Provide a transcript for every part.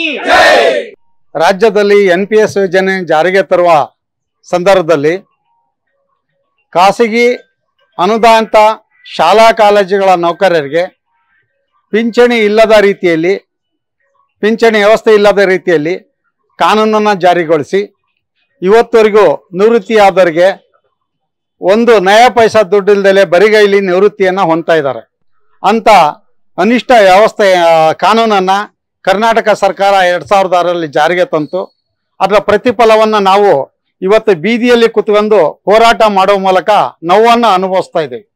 ರಾಜ್ಯದಲ್ಲಿ N P S ಯೋಜನೆ ಜಾರಿಗೆ ತರುವ ಸಂದರ್ಭದಲ್ಲಿ ಖಾಸಗಿ ಅನುದಾನಿತ ಶಾಲಾ ಕಾಲೇಜುಗಳ ನೌಕರರಿಗೆ ಪಿಂಚಣಿ ಇಲ್ಲದ ರೀತಿಯಲ್ಲಿ ಪಿಂಚಣಿ ವ್ಯವಸ್ಥೆ ಇಲ್ಲದ ರೀತಿಯಲ್ಲಿ ಕಾನೂನನ್ನು ಜಾರಿಗೊಳಿಸಿ ಇವತ್ತವರೆಗೂ ನಿವೃತ್ತಿಯಾದವರಿಗೆ ಒಂದು ನಯ ಪೈಸಾ ದುಡ್ಡಿಲ್ದಲೆ ಬರಿಗೈಲಿ ನಿವೃತ್ತಿಯನ್ನು ಹೊಂದ್ತಾ ಇದ್ದಾರೆ ಅಂತ ಅನಿಷ್ಟ ವ್ಯವಸ್ಥೆ ಕಾನೂನನ್ನು ಕರ್ನಾಟಕ ಸರ್ಕಾರ ಎರಡು ಸಾವಿರದ ಆರರಲ್ಲಿ ಜಾರಿಗೆ ತಂತು ಅದರ ಪ್ರತಿಫಲವನ್ನು ನಾವು ಇವತ್ತು ಬೀದಿಯಲ್ಲಿ ಕುತ್ಕೊಂಡು ಹೋರಾಟ ಮಾಡುವ ಮೂಲಕ ನೋವನ್ನು ಅನುಭವಿಸ್ತಾ ಇದ್ದೀವಿ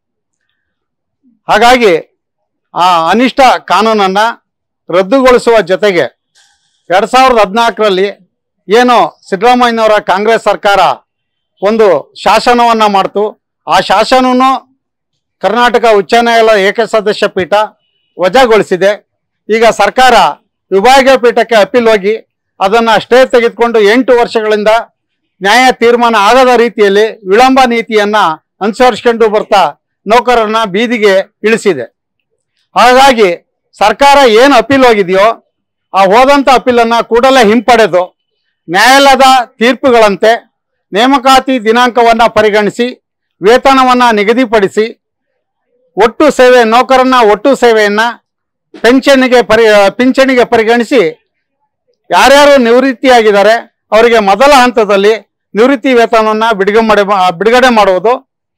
ಹಾಗಾಗಿ ಆ ಅನಿಷ್ಟ ಕಾನೂನನ್ನು ರದ್ದುಗೊಳಿಸುವ ಜೊತೆಗೆ ಎರಡು ಸಾವಿರದ ಹದಿನಾಲ್ಕರಲ್ಲಿ ಏನು ಸಿದ್ದರಾಮಯ್ಯನವರ ಕಾಂಗ್ರೆಸ್ ಸರ್ಕಾರ ಒಂದು ಶಾಸನವನ್ನು ಮಾಡ್ತು ಆ ಶಾಸನವನ್ನು ಕರ್ನಾಟಕ ಉಚ್ಚ ನ್ಯಾಯಾಲಯ ಏಕಸದಸ್ಯ ಪೀಠ ವಜಾಗೊಳಿಸಿದೆ ಈಗ ಸರ್ಕಾರ ವಿಭಾಗೀಯ ಪೀಠಕ್ಕೆ ಅಪೀಲ್ ಹೋಗಿ ಅದನ್ನು ಸ್ಟೇ ತೆಗೆದುಕೊಂಡು ಎಂಟು ವರ್ಷಗಳಿಂದ ನ್ಯಾಯ ತೀರ್ಮಾನ ಆಗದ ರೀತಿಯಲ್ಲಿ ವಿಳಂಬ ನೀತಿಯನ್ನು ಅನುಸರಿಸ್ಕೊಂಡು ಬರ್ತಾ ನೌಕರರನ್ನ ಬೀದಿಗೆ ಇಳಿಸಿದೆ ಹಾಗಾಗಿ ಸರ್ಕಾರ ಏನು ಅಪೀಲ್ ಹೋಗಿದೆಯೋ ಆ ಹೋದಂಥ ಅಪೀಲನ್ನು ಕೂಡಲೇ ಹಿಂಪಡೆದು ನ್ಯಾಯಾಲಯದ ತೀರ್ಪುಗಳಂತೆ ನೇಮಕಾತಿ ದಿನಾಂಕವನ್ನು ಪರಿಗಣಿಸಿ ವೇತನವನ್ನು ನಿಗದಿಪಡಿಸಿ ಒಟ್ಟು ಸೇವೆ ನೌಕರನ ಒಟ್ಟು ಸೇವೆಯನ್ನು ಪೆನ್ಷನ್ಗೆ ಪರಿ ಪಿಂಚಣಿಗೆ ಪರಿಗಣಿಸಿ ಯಾರ್ಯಾರು ನಿವೃತ್ತಿಯಾಗಿದ್ದಾರೆ ಅವರಿಗೆ ಮೊದಲ ಹಂತದಲ್ಲಿ ನಿವೃತ್ತಿ ವೇತನವನ್ನು ಬಿಡುಗಡೆ ಮಾಡಿ ಬಿಡುಗಡೆ ಮಾಡುವುದು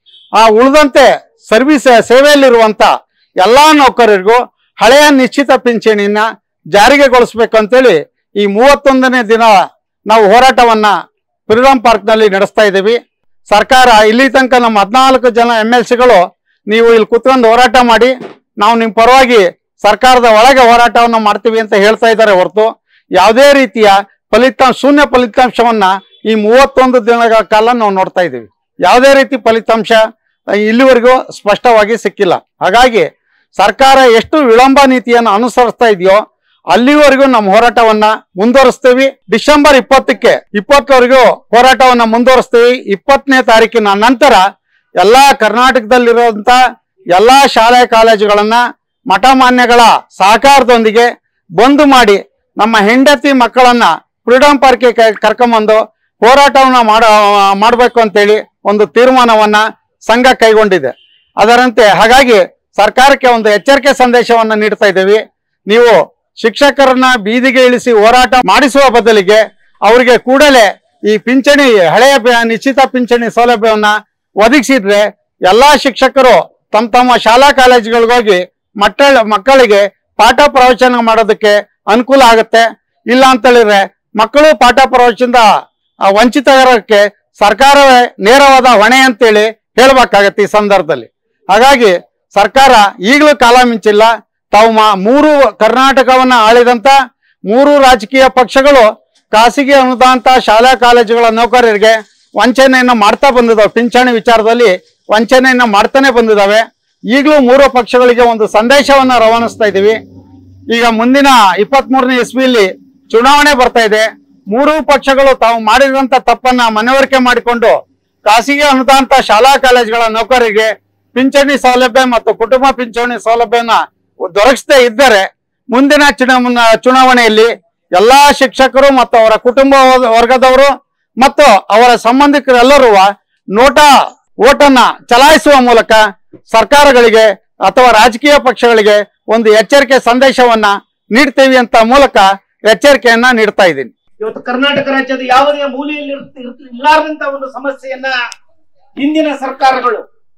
ಆ ಉಳಿದಂತೆ ಸರ್ವಿಸ್ ಸೇವೆಯಲ್ಲಿರುವಂಥ ಎಲ್ಲ ನೌಕರರಿಗೂ ಹಳೆಯ ನಿಶ್ಚಿತ ಪಿಂಚಣಿನ ಜಾರಿಗೆಗೊಳಿಸ್ಬೇಕಂತೇಳಿ ಈ ಮೂವತ್ತೊಂದನೇ ದಿನ ನಾವು ಹೋರಾಟವನ್ನ ಫ್ರೀಡಂ ಪಾರ್ಕ್ನಲ್ಲಿ ನಡೆಸ್ತಾ ಇದ್ದೀವಿ ಸರ್ಕಾರ ಇಲ್ಲಿ ತನಕ ನಮ್ಮ ಹದಿನಾಲ್ಕು ಜನ ಎಮ್ ಎಲ್ ಸಿಗಳು ನೀವು ಇಲ್ಲಿ ಕುತ್ಕೊಂಡು ಹೋರಾಟ ಮಾಡಿ ನಾವು ನಿಮ್ಮ ಪರವಾಗಿ ಸರ್ಕಾರದ ಒಳಗೆ ಹೋರಾಟವನ್ನು ಮಾಡ್ತೀವಿ ಅಂತ ಹೇಳ್ತಾ ಇದ್ದಾರೆ ಹೊರತು ಯಾವುದೇ ರೀತಿಯ ಫಲಿತಾಂಶ ಶೂನ್ಯ ಫಲಿತಾಂಶವನ್ನ ಈ ಮೂವತ್ತೊಂದು ದಿನಗಳ ಕಾಲ ನಾವು ನೋಡ್ತಾ ಇದ್ದೀವಿ ಯಾವುದೇ ರೀತಿ ಫಲಿತಾಂಶ ಆ, ಇಲ್ಲಿವರೆಗೂ ಸ್ಪಷ್ಟವಾಗಿ ಸಿಕ್ಕಿಲ್ಲ ಹಾಗಾಗಿ ಸರ್ಕಾರ ಎಷ್ಟು ವಿಳಂಬ ನೀತಿಯನ್ನು ಅನುಸರಿಸ್ತಾ ಇದೆಯೋ ಅಲ್ಲಿವರೆಗೂ ನಮ್ಮ ಹೋರಾಟವನ್ನ ಮುಂದುವರಿಸ್ತೀವಿ ಡಿಸೆಂಬರ್ ಇಪ್ಪತ್ತಕ್ಕೆ ಇಪ್ಪತ್ತವರೆಗೂ ಹೋರಾಟವನ್ನ ಮುಂದುವರಿಸ್ತೀವಿ ಇಪ್ಪತ್ತನೇ ತಾರೀಕಿನ ನಂತರ ಎಲ್ಲಾ ಕರ್ನಾಟಕದಲ್ಲಿರುವಂತ ಎಲ್ಲಾ ಶಾಲೆ ಕಾಲೇಜುಗಳನ್ನ ಮಠಮಾನ್ಯಗಳ ಸಹಕಾರದೊಂದಿಗೆ ಬಂದ್ ಮಾಡಿ ನಮ್ಮ ಹೆಂಡತಿ ಮಕ್ಕಳನ್ನ ಫ್ರೀಡಂ ಪಾರ್ಕ್ಗೆ ಕ- ಕರ್ಕೊಂಬಂದು ಹೋರಾಟವನ್ನ ಮಾಡ ಮಾಡಬೇಕು ಅಂತೇಳಿ ಒಂದು ತೀರ್ಮಾನವನ್ನ ಸಂಘ ಕೈಗೊಂಡಿದೆ ಅದರಂತೆ ಹಾಗಾಗಿ ಸರ್ಕಾರಕ್ಕೆ ಒಂದು ಎಚ್ಚರಿಕೆ ಸಂದೇಶವನ್ನ ನೀಡ್ತಾ ಇದ್ದೀವಿ ನೀವು ಶಿಕ್ಷಕರನ್ನ ಬೀದಿಗೆ ಇಳಿಸಿ ಹೋರಾಟ ಮಾಡಿಸುವ ಬದಲಿಗೆ ಅವರಿಗೆ ಕೂಡಲೇ ಈ ಪಿಂಚಣಿ ಹಳೆಯ ಪಿ- ನಿಶ್ಚಿತ ಪಿಂಚಣಿ ಸೌಲಭ್ಯವನ್ನ ಒದಗಿಸಿದ್ರೆ ಎಲ್ಲಾ ಶಿಕ್ಷಕರು ತಮ್ಮ ತಮ್ಮ ಶಾಲಾ ಕಾಲೇಜುಗಳಿಗೋಗಿ ಮಕ್ಕಳ ಮಕ್ಕಳಿಗೆ ಪಾಠ ಪ್ರವಚನ ಮಾಡೋದಕ್ಕೆ ಅನುಕೂಲ ಆಗುತ್ತೆ ಇಲ್ಲ ಅಂತ ಹೇಳಿದ್ರೆ ಮಕ್ಕಳು ಪಾಠ ಪ್ರವಚನದ ಆ, ವಂಚಿತರಕ್ಕೆ ಸರ್ಕಾರವೇ ನೇರವಾದ ಹೊಣೆ ಅಂತೇಳಿ ಹೇಳ್ಬೇಕಾಗತ್ತೆ ಈ ಸಂದರ್ಭದಲ್ಲಿ ಹಾಗಾಗಿ ಸರ್ಕಾರ ಈಗಲೂ ಕಾಲ ಮಿಂಚಿಲ್ಲ ತಾವು ಮಾ- ಮೂರು ಕರ್ನಾಟಕವನ್ನ ಆಳಿದಂತ ಮೂರು ರಾಜಕೀಯ ಪಕ್ಷಗಳು ಖಾಸಗಿ ಅನುದಾನಿತ ಶಾಲಾ ಕಾಲೇಜುಗಳ ನೌಕರರಿಗೆ ವಂಚನೆಯನ್ನ ಮಾಡ್ತಾ ಬಂದಿದ್ದಾವೆ ಪಿಂಚಣಿ ವಿಚಾರದಲ್ಲಿ ವಂಚನೆಯನ್ನ ಮಾಡ್ತಾನೆ ಬಂದಿದ್ದಾವೆ ಈಗಲೂ ಮೂರು ಪಕ್ಷಗಳಿಗೆ ಒಂದು ಸಂದೇಶವನ್ನ ರವಾನಿಸ್ತಾ ಇದ್ದೀವಿ ಈಗ ಮುಂದಿನ ಇಪ್ಪತ್ತ್ ಮೂರನೇ ಇಸ್ವಿಯಲ್ಲಿ ಚುನಾವಣೆ ಬರ್ತಾ ಇದೆ ಮೂರೂ ಪಕ್ಷಗಳು ತಾವು ಮಾಡಿದಂತ ತಪ್ಪನ್ನ ಮನವರಿಕೆ ಮಾಡಿಕೊಂಡು ಖಾಸಗಿ ಅನುದಾನಿತ ಶಾಲಾ ಕಾಲೇಜುಗಳ ನೌಕರರಿಗೆ ಪಿಂಚಣಿ ಸೌಲಭ್ಯ ಮತ್ತು ಕುಟುಂಬ ಪಿಂಚಣಿ ಸೌಲಭ್ಯನ ದೊರಕಿಸದೇ ಇದ್ದರೆ ಮುಂದಿನ ಚುನಾವಣಾ ಚುನಾವಣೆಯಲ್ಲಿ ಎಲ್ಲಾ ಶಿಕ್ಷಕರು ಮತ್ತು ಅವರ ಕುಟುಂಬ ವರ್ಗದವರು ಮತ್ತು ಅವರ ಸಂಬಂಧಿಕರೆಲ್ಲರೂ ನೋಟಾ ಓಟನ್ನ ಚಲಾಯಿಸುವ ಮೂಲಕ ಸರ್ಕಾರಗಳಿಗೆ ಅಥವಾ ರಾಜಕೀಯ ಪಕ್ಷಗಳಿಗೆ ಒಂದು ಎಚ್ಚರಿಕೆ ಸಂದೇಶವನ್ನ ನೀಡ್ತೇವೆ ಅಂತ ಮೂಲಕ ಎಚ್ಚರಿಕೆಯನ್ನ ನೀಡ್ತಾ ಇದ್ದೀನಿ ಇವತ್ತು ಕರ್ನಾಟಕ ರಾಜ್ಯದ ಯಾವುದೇ ಮೂಲೆಯಲ್ಲಿ ಇರ್ತ- ಇರ್ತ- ಇರ್ಲಾರ್ದಂತ ಒಂದು ಸಮಸ್ಯೆಯನ್ನ ಹಿಂದಿನ ಸರ್ಕಾರಗಳು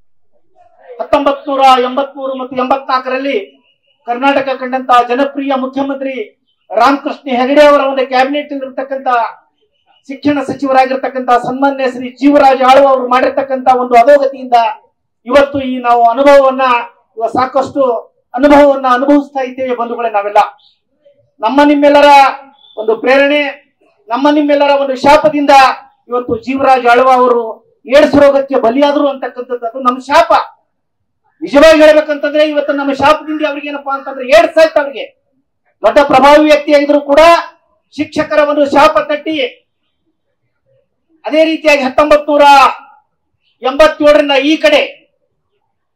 ಹತ್ತೊಂಬತ್ ನೂರ ಎಂಬತ್ಮೂರು ಮತ್ತು ಎಂಬತ್ನಾಲ್ಕರಲ್ಲಿ ಕರ್ನಾಟಕ ಕಂಡಂತ ಜನಪ್ರಿಯ ಮುಖ್ಯಮಂತ್ರಿ ರಾಮಕೃಷ್ಣ ಹೆಗಡೆ ಅವರ ಒಂದು ಕ್ಯಾಬಿನೆಟ್ ಇರತಕ್ಕಂತ ಶಿಕ್ಷಣ ಸಚಿವರಾಗಿರ್ತಕ್ಕಂತ ಸನ್ಮಾನ್ಯ ಶ್ರೀ ಜೀವರಾಜ್ ಆಳ್ವ ಅವರು ಮಾಡಿರ್ತಕ್ಕಂತ ಒಂದು ಅಧೋಗತಿಯಿಂದ ಇವತ್ತು ಈ ನಾವು ಅನುಭವವನ್ನ ಇವ ಸಾಕಷ್ಟು ಅನುಭವವನ್ನ ಅನುಭವಿಸ್ತಾ ಇದ್ದೇವೆ ಬಂಧುಗಳೇ ನಾವೆಲ್ಲ ನಮ್ಮ ನಿಮ್ಮೆಲ್ಲರ ಒಂದು ಪ್ರೇರಣೆ ನಮ್ಮ ನಿಮ್ಮೆಲ್ಲರ ಒಂದು ಶಾಪದಿಂದ ಇವತ್ತು ಜೀವರಾಜ್ ಆಳ್ವ ಅವರು ಏಡ್ಸ್ ರೋಗಕ್ಕೆ ಬಲಿಯಾದ್ರು ಅಂತಕ್ಕಂಥದ್ದು ಅದು ನಮ್ಮ ಶಾಪ ನಿಜವಾಗಿ ಹೇಳ್ಬೇಕಂತಂದ್ರೆ ಇವತ್ತು ನಮ್ಮ ಶಾಪದಿಂದ ಅವ್ರಿಗೆ ಏನಪ್ಪಾ ಅಂತಂದ್ರೆ ಏಡ್ಸ್ ಆಯ್ತು ಅವ್ರಿಗೆ ದೊಡ್ಡ ಪ್ರಭಾವಿ ವ್ಯಕ್ತಿಯಾಗಿದ್ರು ಕೂಡ ಶಿಕ್ಷಕರ ಒಂದು ಶಾಪ ತಟ್ಟಿ ಅದೇ ರೀತಿಯಾಗಿ ಹತ್ತೊಂಬತ್ ನೂರ ಎಂಬತ್ತೇಳರಿಂದ ಈ ಕಡೆ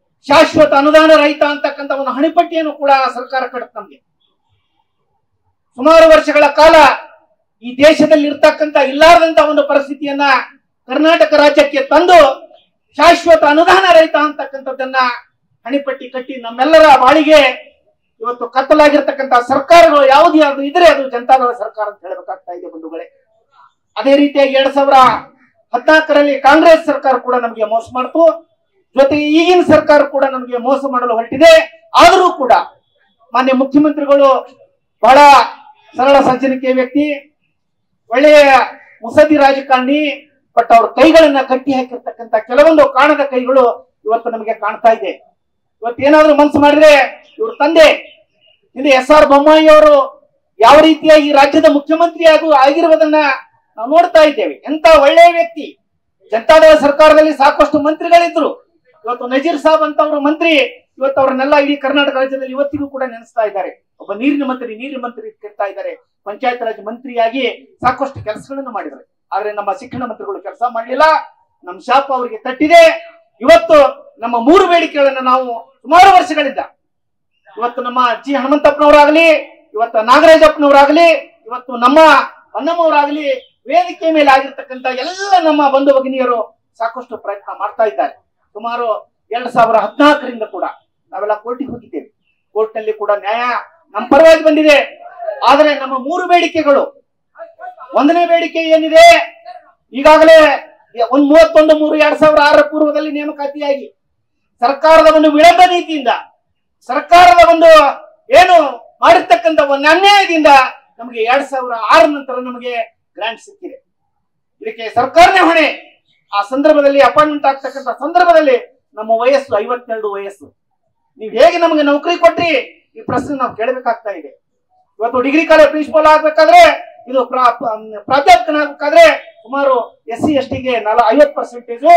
ಶಾಶ್ವತ ಅನುದಾನ ರಹಿತ ಅಂತಕ್ಕಂಥ ಒಂದು ಹಣಿಪಟ್ಟಿಯನ್ನು ಕೂಡ ಸರ್ಕಾರ ಕಡುತ್ತೆ ನಮ್ಗೆ ಸುಮಾರು ವರ್ಷಗಳ ಕಾಲ ಈ ದೇಶದಲ್ಲಿ ಇರ್ತಕ್ಕಂಥ ಇಲ್ಲಾರದಂತ ಒಂದು ಪರಿಸ್ಥಿತಿಯನ್ನ ಕರ್ನಾಟಕ ರಾಜ್ಯಕ್ಕೆ ತಂದು ಶಾಶ್ವತ ಅನುದಾನ ರಹಿತ ಅಂತಕ್ಕಂಥದ್ದನ್ನ ಹಣಿಪಟ್ಟಿ ಕಟ್ಟಿ ನಮ್ಮೆಲ್ಲರ ಬಾಳಿಗೆ ಇವತ್ತು ಕತ್ತಲಾಗಿರ್ತಕ್ಕಂಥ ಸರ್ಕಾರಗಳು ಯಾವ್ದು ಯಾವ್ದು ಇದ್ರೆ ಅದು ಜನತಾದಳ ಸರ್ಕಾರ ಅಂತ ಹೇಳಬೇಕಾಗ್ತಾ ಇದೆ ಬಂಧುಗಳೇ ಅದೇ ರೀತಿಯಾಗಿ ಎರಡ್ ಸಾವಿರ ಹದಿನಾಲ್ಕರಲ್ಲಿ ಕಾಂಗ್ರೆಸ್ ಸರ್ಕಾರ ಕೂಡ ನಮಗೆ ಮೋಸ ಮಾಡ್ತು ಜೊತೆಗೆ ಈಗಿನ ಸರ್ಕಾರ ಕೂಡ ನಮಗೆ ಮೋಸ ಮಾಡಲು ಹೊರಟಿದೆ ಆದರೂ ಕೂಡ ಮಾನ್ಯ ಮುಖ್ಯಮಂತ್ರಿಗಳು ಬಹಳ ಸರಳ ಸಜ್ಜನಿಕೆ ವ್ಯಕ್ತಿ ಒಳ್ಳೆಯ ಮುಸದಿ ರಾಜಕಾರಣಿ ಬಟ್ ಅವ್ರ ಕೈಗಳನ್ನ ಕಟ್ಟಿ ಹಾಕಿರ್ತಕ್ಕಂಥ ಕೆಲವೊಂದು ಕಾಣದ ಕೈಗಳು ಇವತ್ತು ನಮಗೆ ಕಾಣ್ತಾ ಇದೆ ಇವತ್ತು ಏನಾದ್ರೂ ಮನಸ್ಸು ಮಾಡಿದ್ರೆ ಇವ್ರ ತಂದೆ ಹಿಂದೆ ಎಸ್ ಆರ್ ಬೊಮ್ಮಾಯಿ ಅವರು ಯಾವ ರೀತಿಯ ಈ ರಾಜ್ಯದ ಮುಖ್ಯಮಂತ್ರಿ ಆಗು ಆಗಿರುವುದನ್ನ ನಾವು ನೋಡ್ತಾ ಇದ್ದೇವೆ ಎಂತ ಒಳ್ಳೆಯ ವ್ಯಕ್ತಿ ಜನತಾದಳ ಸರ್ಕಾರದಲ್ಲಿ ಸಾಕಷ್ಟು ಮಂತ್ರಿಗಳಿದ್ರು ಇವತ್ತು ನಜೀರ್ ಸಾಬ್ ಅಂತ ಅವರು ಮಂತ್ರಿ ಇವತ್ತು ಅವರನ್ನೆಲ್ಲ ಇಡೀ ಕರ್ನಾಟಕ ರಾಜ್ಯದಲ್ಲಿ ಇವತ್ತಿಗೂ ಕೂಡ ನೆನೆಸ್ತಾ ಇದ್ದಾರೆ ಒಬ್ಬ ನೀರಿನ ಮಂತ್ರಿ ನೀರಿನ ಮಂತ್ರಿ ಕೇಳ್ತಾ ಇದ್ದಾರೆ ಪಂಚಾಯತ್ ರಾಜ್ ಮಂತ್ರಿಯಾಗಿ ಸಾಕಷ್ಟು ಕೆಲಸಗಳನ್ನು ಮಾಡಿದ್ದಾರೆ ಆದ್ರೆ ನಮ್ಮ ಶಿಕ್ಷಣ ಮಂತ್ರಿಗಳು ಕೆಲಸ ಮಾಡಲಿಲ್ಲ ನಮ್ಮ ಶಾಪ ಅವರಿಗೆ ತಟ್ಟಿದೆ ಇವತ್ತು ನಮ್ಮ ಮೂರು ಬೇಡಿಕೆಗಳನ್ನ ನಾವು ಸುಮಾರು ವರ್ಷಗಳಿಂದ ಇವತ್ತು ನಮ್ಮ ಜಿ ಹನುಮಂತಪ್ಪನವರಾಗ್ಲಿ ಇವತ್ತು ನಾಗರಾಜಪ್ಪನವರಾಗ್ಲಿ ಇವತ್ತು ನಮ್ಮ ಹೊನ್ನಮ್ಮವರಾಗ್ಲಿ ವೇದಿಕೆ ಮೇಲೆ ಆಗಿರ್ತಕ್ಕಂಥ ಎಲ್ಲ ನಮ್ಮ ಬಂಧು ಭಗಿನಿಯರು ಸಾಕಷ್ಟು ಪ್ರಯತ್ನ ಮಾಡ್ತಾ ಇದ್ದಾರೆ ಸುಮಾರು ಎರಡ್ ಸಾವಿರ ಹದಿನಾಲ್ಕರಿಂದ ಕೂಡ ನಾವೆಲ್ಲ ಕೋರ್ಟಿಗೆ ಹೋಗಿದ್ದೇವೆ ಕೋರ್ಟ್ ನಲ್ಲಿ ಕೂಡ ನ್ಯಾಯ ನಮ್ಮ ಪರವಾಗಿ ಬಂದಿದೆ ಆದ್ರೆ ನಮ್ಮ ಮೂರು ಬೇಡಿಕೆಗಳು ಒಂದನೇ ಬೇಡಿಕೆ ಏನಿದೆ ಈಗಾಗಲೇ ಒಂದ್ ಮೂವತ್ತೊಂದು ಮೂರು ಎರಡ್ ಸಾವಿರ ಆರರ ಪೂರ್ವದಲ್ಲಿ ನೇಮಕಾತಿಯಾಗಿ ಸರ್ಕಾರದ ಒಂದು ವಿಳಂಬ ನೀತಿಯಿಂದ ಸರ್ಕಾರದ ಒಂದು ಏನು ಮಾಡಿರ್ತಕ್ಕಂಥ ಒಂದು ಅನ್ಯಾಯದಿಂದ ನಮಗೆ ಎರಡ್ ಸಾವಿರ ಆರ ನಂತರ ನಮಗೆ ಗ್ರಾಂಟ್ ಸಿಕ್ಕಿದೆ ಇದಕ್ಕೆ ಸರ್ಕಾರನೇ ಹೊಣೆ ಆ ಸಂದರ್ಭದಲ್ಲಿ ಅಪಾಯಿಂಟ್ಮೆಂಟ್ ಆಗ್ತಕ್ಕಂಥ ಸಂದರ್ಭದಲ್ಲಿ ನಮ್ಮ ವಯಸ್ಸು ಐವತ್ತೆರಡು ವಯಸ್ಸು ನೀವು ಹೇಗೆ ನಮಗೆ ನೌಕರಿ ಕೊಟ್ರಿ ಈ ಪ್ರಶ್ನೆ ನಾವು ಕೇಳಬೇಕಾಗ್ತಾ ಇದೆ ಇವತ್ತು ಡಿಗ್ರಿ ಕಾಲೇಜ್ ಪ್ರಿನ್ಸಿಪಾಲ್ ಆಗ್ಬೇಕಾದ್ರೆ ಇದು ಪ್ರಾ- ಪ್ರಾ- ಪ್ರಾಧ್ಯಾಪಕನಾಗಬೇಕಾದ್ರೆ ಸುಮಾರು ಎಸ್ ಸಿ ಎಸ್ ಟಿಗೆ ನಲ ಐವತ್ತು ಪರ್ಸೆಂಟೇಜು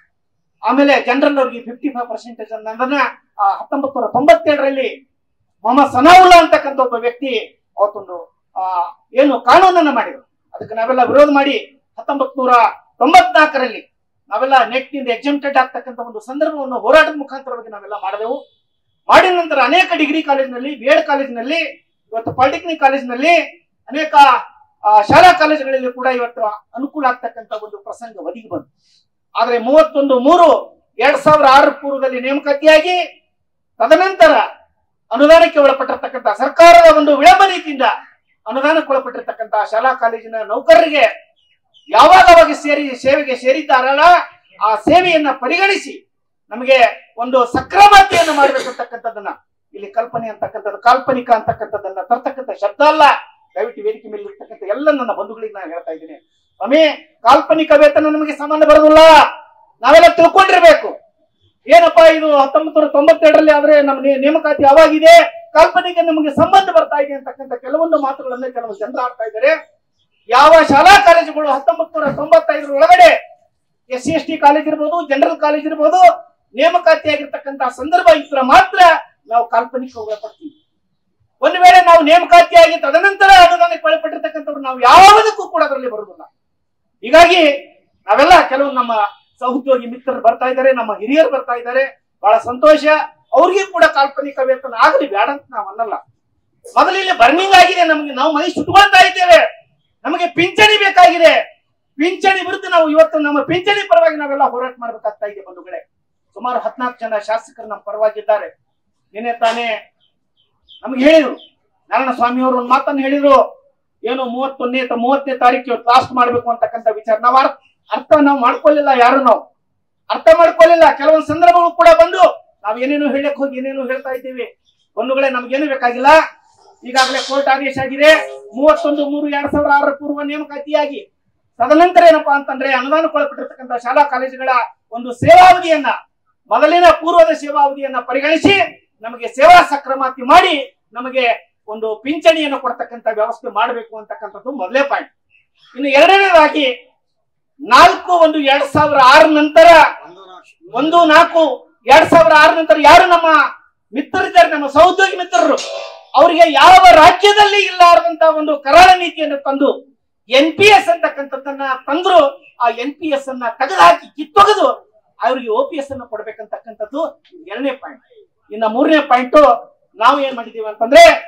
ಆಮೇಲೆ ಜನರಲ್ ಅವ್ರಿಗೆ ಫಿಫ್ಟಿ ಫೈವ್ ಪರ್ಸೆಂಟೇಜ್ ಅನ್ನೋದನ್ನ ಹತ್ತೊಂಬತ್ತು ನೂರ ತೊಂಬತ್ತೇಳರಲ್ಲಿ ಮೊಹಮ್ಮದ್ ಸನಾವುಲ್ಲಾ ಅಂತಕ್ಕಂಥ ಒಬ್ಬ ವ್ಯಕ್ತಿ ಅವತ್ತೊಂದು ಆ, ಏನು ಕಾನೂನನ್ನ ಮಾಡಿದ್ರು ಅದಕ್ಕೆ ನಾವೆಲ್ಲ ವಿರೋಧ ಮಾಡಿ ಹತ್ತೊಂಬತ್ ನೂರ ತೊಂಬತ್ನಾಲ್ಕರಲ್ಲಿ ನಾವೆಲ್ಲ ನೆಟ್ ನಿಂದ ಎಕ್ಸಮ್ಟೆಡ್ ಆಗ್ತಕ್ಕಂಥ ಒಂದು ಸಂದರ್ಭವನ್ನು ಹೋರಾಟದ ಮುಖಾಂತರವಾಗಿ ನಾವೆಲ್ಲ ಮಾಡಿದೆವು ಮಾಡಿದ ನಂತರ ಅನೇಕ ಡಿಗ್ರಿ ಕಾಲೇಜಿನಲ್ಲಿ ಬಿ ಎಡ್ ಕಾಲೇಜಿನಲ್ಲಿ ಇವತ್ತು ಪಾಲಿಟೆಕ್ನಿಕ್ ಕಾಲೇಜಿನಲ್ಲಿ ಅನೇಕ ಆ, ಶಾಲಾ ಕಾಲೇಜುಗಳಲ್ಲಿ ಕೂಡ ಇವತ್ತು ಅನುಕೂಲ ಆಗ್ತಕ್ಕಂಥ ಒಂದು ಪ್ರಸಂಗ ಒದಗಿ ಬಂತು ಆದ್ರೆ ಮೂವತ್ತೊಂದು ಮೂರು ಎರಡ್ ಸಾವಿರ ಆರು ಪೂರ್ವದಲ್ಲಿ ನೇಮಕಾತಿಯಾಗಿ ತದನಂತರ ಅನುದಾನಕ್ಕೆ ಒಳಪಟ್ಟಿರ್ತಕ್ಕಂಥ ಸರ್ಕಾರದ ಒಂದು ವಿಳಂಬ ನೀತಿಯಿಂದ ಅನುದಾನಕ್ಕೆ ಒಳಪಟ್ಟಿರ್ತಕ್ಕಂಥ ಶಾಲಾ ಕಾಲೇಜಿನ ನೌಕರರಿಗೆ ಯಾವಾಗ ಅವಾಗ ಸೇರಿ ಸೇವೆಗೆ ಸೇರಿದ್ದಾರಲ್ಲ ಆ ಸೇವೆಯನ್ನ ಪರಿಗಣಿಸಿ ನಮಗೆ ಒಂದು ಸಕ್ರಮತೆಯನ್ನು ಮಾಡಬೇಕಂತಕ್ಕಂಥದ್ದನ್ನ ಇಲ್ಲಿ ಕಲ್ಪನೆ ಅಂತಕ್ಕಂಥದ್ದು ಕಾಲ್ಪನಿಕ ಅಂತಕ್ಕಂಥದ್ದನ್ನ ತರ್ತಕ್ಕಂಥ ಶಬ್ದ ಅಲ್ಲ ದಯವಿಟ್ಟು ವೇದಿಕೆ ಮೇಲೆ ಇರ್ತಕ್ಕಂಥ ಎಲ್ಲ ನನ್ನ ಬಂಧುಗಳಿಗೆ ನಾನು ಹೇಳ್ತಾ ಇದ್ದೀನಿ ಸ್ವಾಮಿ ಕಾಲ್ಪನಿಕ ವೇತನ ನಮಗೆ ಸಂಬಂಧ ಬರೋದಿಲ್ಲ ನಾವೆಲ್ಲ ತಿಳ್ಕೊಂಡಿರ್ಬೇಕು ಏನಪ್ಪಾ ಇದು ಹತ್ತೊಂಬತ್ತು ನೂರ ತೊಂಬತ್ತೆರಡರಲ್ಲಿ ಆದ್ರೆ ನಮ್ಮ ನೇ- ನೇಮಕಾತಿ ಅವಾಗಿದೆ ಕಾಲ್ಪನಿಕ ನಮಗೆ ಸಂಬಂಧ ಬರ್ತಾ ಇದೆ ಅಂತಕ್ಕಂಥ ಕೆಲವೊಂದು ಮಾತುಗಳನ್ನ ಕೆಲವು ಜನರು ಆಡ್ತಾ ಇದ್ದಾರೆ ಯಾವ ಶಾಲಾ ಕಾಲೇಜುಗಳು ಹತ್ತೊಂಬತ್ತು ನೂರ ತೊಂಬತ್ತೈದರ ಒಳಗಡೆ S C S T college ಇರ್ಬೋದು ಜನರಲ್ ಕಾಲೇಜ್ ಇರ್ಬೋದು ನೇಮಕಾತಿ ಆಗಿರ್ತಕ್ಕಂಥ ಸಂದರ್ಭ ಇದ್ರೆ ಮಾತ್ರ ನಾವು ಕಾಲ್ಪನಿಕ ಒಳಪಡ್ತೀವಿ ಒಂದು ವೇಳೆ ನಾವು ನೇಮಕಾತಿಯಾಗಿ ತದನಂತರ ಅನುದಾನಕ್ಕೆ ಒಳಪಟ್ಟಿರ್ತಕ್ಕಂಥವ್ರು ನಾವು ಯಾವುದಕ್ಕೂ ಕೂಡ ಅದರಲ್ಲಿ ಬರುವುದಿಲ್ಲ ಹೀಗಾಗಿ ನಾವೆಲ್ಲ ಕೆಲವು ನಮ್ಮ ಸಹೋದ್ಯೋಗಿ ಮಿತ್ರರು ಬರ್ತಾ ಇದ್ದಾರೆ ನಮ್ಮ ಹಿರಿಯರು ಬರ್ತಾ ಇದ್ದಾರೆ ಬಹಳ ಸಂತೋಷ ಅವ್ರಿಗೆ ಕೂಡ ಕಾಲ್ಪನಿಕ ವೇತನ ಆಗಲಿ ಬೇಡ ಅಂತ ನಾವು ಅನ್ನಲ್ಲ ಮೊದಲು ಇಲ್ಲಿ ಬರ್ನಿಂಗ್ ಆಗಿದೆ ನಮಗೆ ನಾವು ಮೈ ಸುಟ್ಕೊಳ್ತಾ ಇದ್ದೇವೆ ನಮಗೆ ಪಿಂಚಣಿ ಬೇಕಾಗಿದೆ ಪಿಂಚಣಿ ವಿರುದ್ಧ ನಾವು ಇವತ್ತು ನಮ್ಮ ಪಿಂಚಣಿ ಪರವಾಗಿ ನಾವೆಲ್ಲ ಹೋರಾಟ ಮಾಡ್ಬೇಕಾಗ್ತಾ ಇದೆ ಬಂಧುಗಳೇ ಸುಮಾರು ಹದಿನಾಲ್ಕು ಜನ ಶಾಸಕರು ನಮ್ಮ ಪರವಾಗಿದ್ದಾರೆ ನಿನ್ನೆ ತಾನೇ ನಮ್ಗೆ ಹೇಳಿದ್ರು ನಾರಾಯಣ ಸ್ವಾಮಿ ಅವರು ಒಂದು ಮಾತನ್ನು ಹೇಳಿದ್ರು ಏನು ಮೂವತ್ತೊಂದನೇ ತ- ಮೂವತ್ತನೇ ತಾರೀಕು ಲಾಸ್ಟ್ ಮಾಡ್ಬೇಕು ಅಂತಕ್ಕಂಥ ವಿಚಾರ ನಾವು ಅರ್ಥ ಅರ್ಥ ನಾವು ಮಾಡ್ಕೊಳ್ಳಿಲ್ಲ ಯಾರು ನಾವು ಅರ್ಥ ಮಾಡ್ಕೊಳ್ಳಿಲ್ಲ ಕೆಲವೊಂದು ಸಂದರ್ಭಗಳು ಕೂಡ ಬಂದು ನಾವ್ ಏನೇನು ಹೇಳಕ್ ಹೋಗಿ ಏನೇನು ಹೇಳ್ತಾ ಇದ್ದೀವಿ ಬಂಧುಗಳೇ ನಮ್ಗೇನು ಬೇಕಾಗಿಲ್ಲ ಈಗಾಗಲೇ ಕೋರ್ಟ್ ಆದೇಶ ಆಗಿದೆ ಮೂವತ್ತೊಂದು ಮೂರು ಎರಡ್ ಸಾವಿರ ಆರರ ಪೂರ್ವ ನೇಮಕಾತಿಯಾಗಿ ತದನಂತರ ಏನಪ್ಪಾ ಅಂತಂದ್ರೆ ಅನುದಾನಕ್ಕೊಳಪಟ್ಟಿರ್ತಕ್ಕಂಥ ಶಾಲಾ ಕಾಲೇಜುಗಳ ಒಂದು ಸೇವಾವಧಿಯನ್ನ ಮೊದಲಿನ ಪೂರ್ವದ ಸೇವಾವಧಿಯನ್ನ ಪರಿಗಣಿಸಿ ನಮಗೆ ಸೇವಾ ಸಕ್ರಮಾತಿ ಮಾಡಿ ನಮಗೆ ಒಂದು ಪಿಂಚಣಿಯನ್ನು ಕೊಡ್ತಕ್ಕಂಥ ವ್ಯವಸ್ಥೆ ಮಾಡಬೇಕು ಅಂತಕ್ಕಂಥದ್ದು ಮೊದಲೇ ಪಾಯಿಂಟ್ ಇನ್ನು ಎರಡನೇದಾಗಿ ನಾಲ್ಕು ಒಂದು ಎರಡ್ ಸಾವಿರ ಆರ ನಂತರ ಒಂದು ನಾಲ್ಕು ಎರಡ್ ಸಾವಿರ ಆರ ನಂತರ ಯಾರು ನಮ್ಮ ಮಿತ್ರರಿದ್ದಾರೆ ನಮ್ಮ ಸಹೋದ್ಯೋಗಿ ಮಿತ್ರರು ಅವರಿಗೆ ಯಾವ ರಾಜ್ಯದಲ್ಲಿ ಇಲ್ಲಾರದಂತ ಒಂದು ಕರಾಳ ನೀತಿಯನ್ನು ತಂದು ಎನ್ ಪಿ ಎಸ್ ಅಂತಕ್ಕಂಥದ್ದನ್ನ ತಂದ್ರು ಆ ಎನ್ ಪಿ ಎಸ್ ಅನ್ನ ತೆಗೆದುಹಾಕಿ ಕಿತ್ತೊಗೆದು ಅವರಿಗೆ ಒ ಪಿ ಎಸ್ ಅನ್ನ ಕೊಡ್ಬೇಕಂತಕ್ಕಂಥದ್ದು ಎರಡನೇ ಪಾಯಿಂಟ್ ಇನ್ನ ಮೂರನೇ ಪಾಯಿಂಟ್ ನಾವು ಏನ್ ಮಾಡಿದೀವಿ ಅಂತಂದ್ರೆ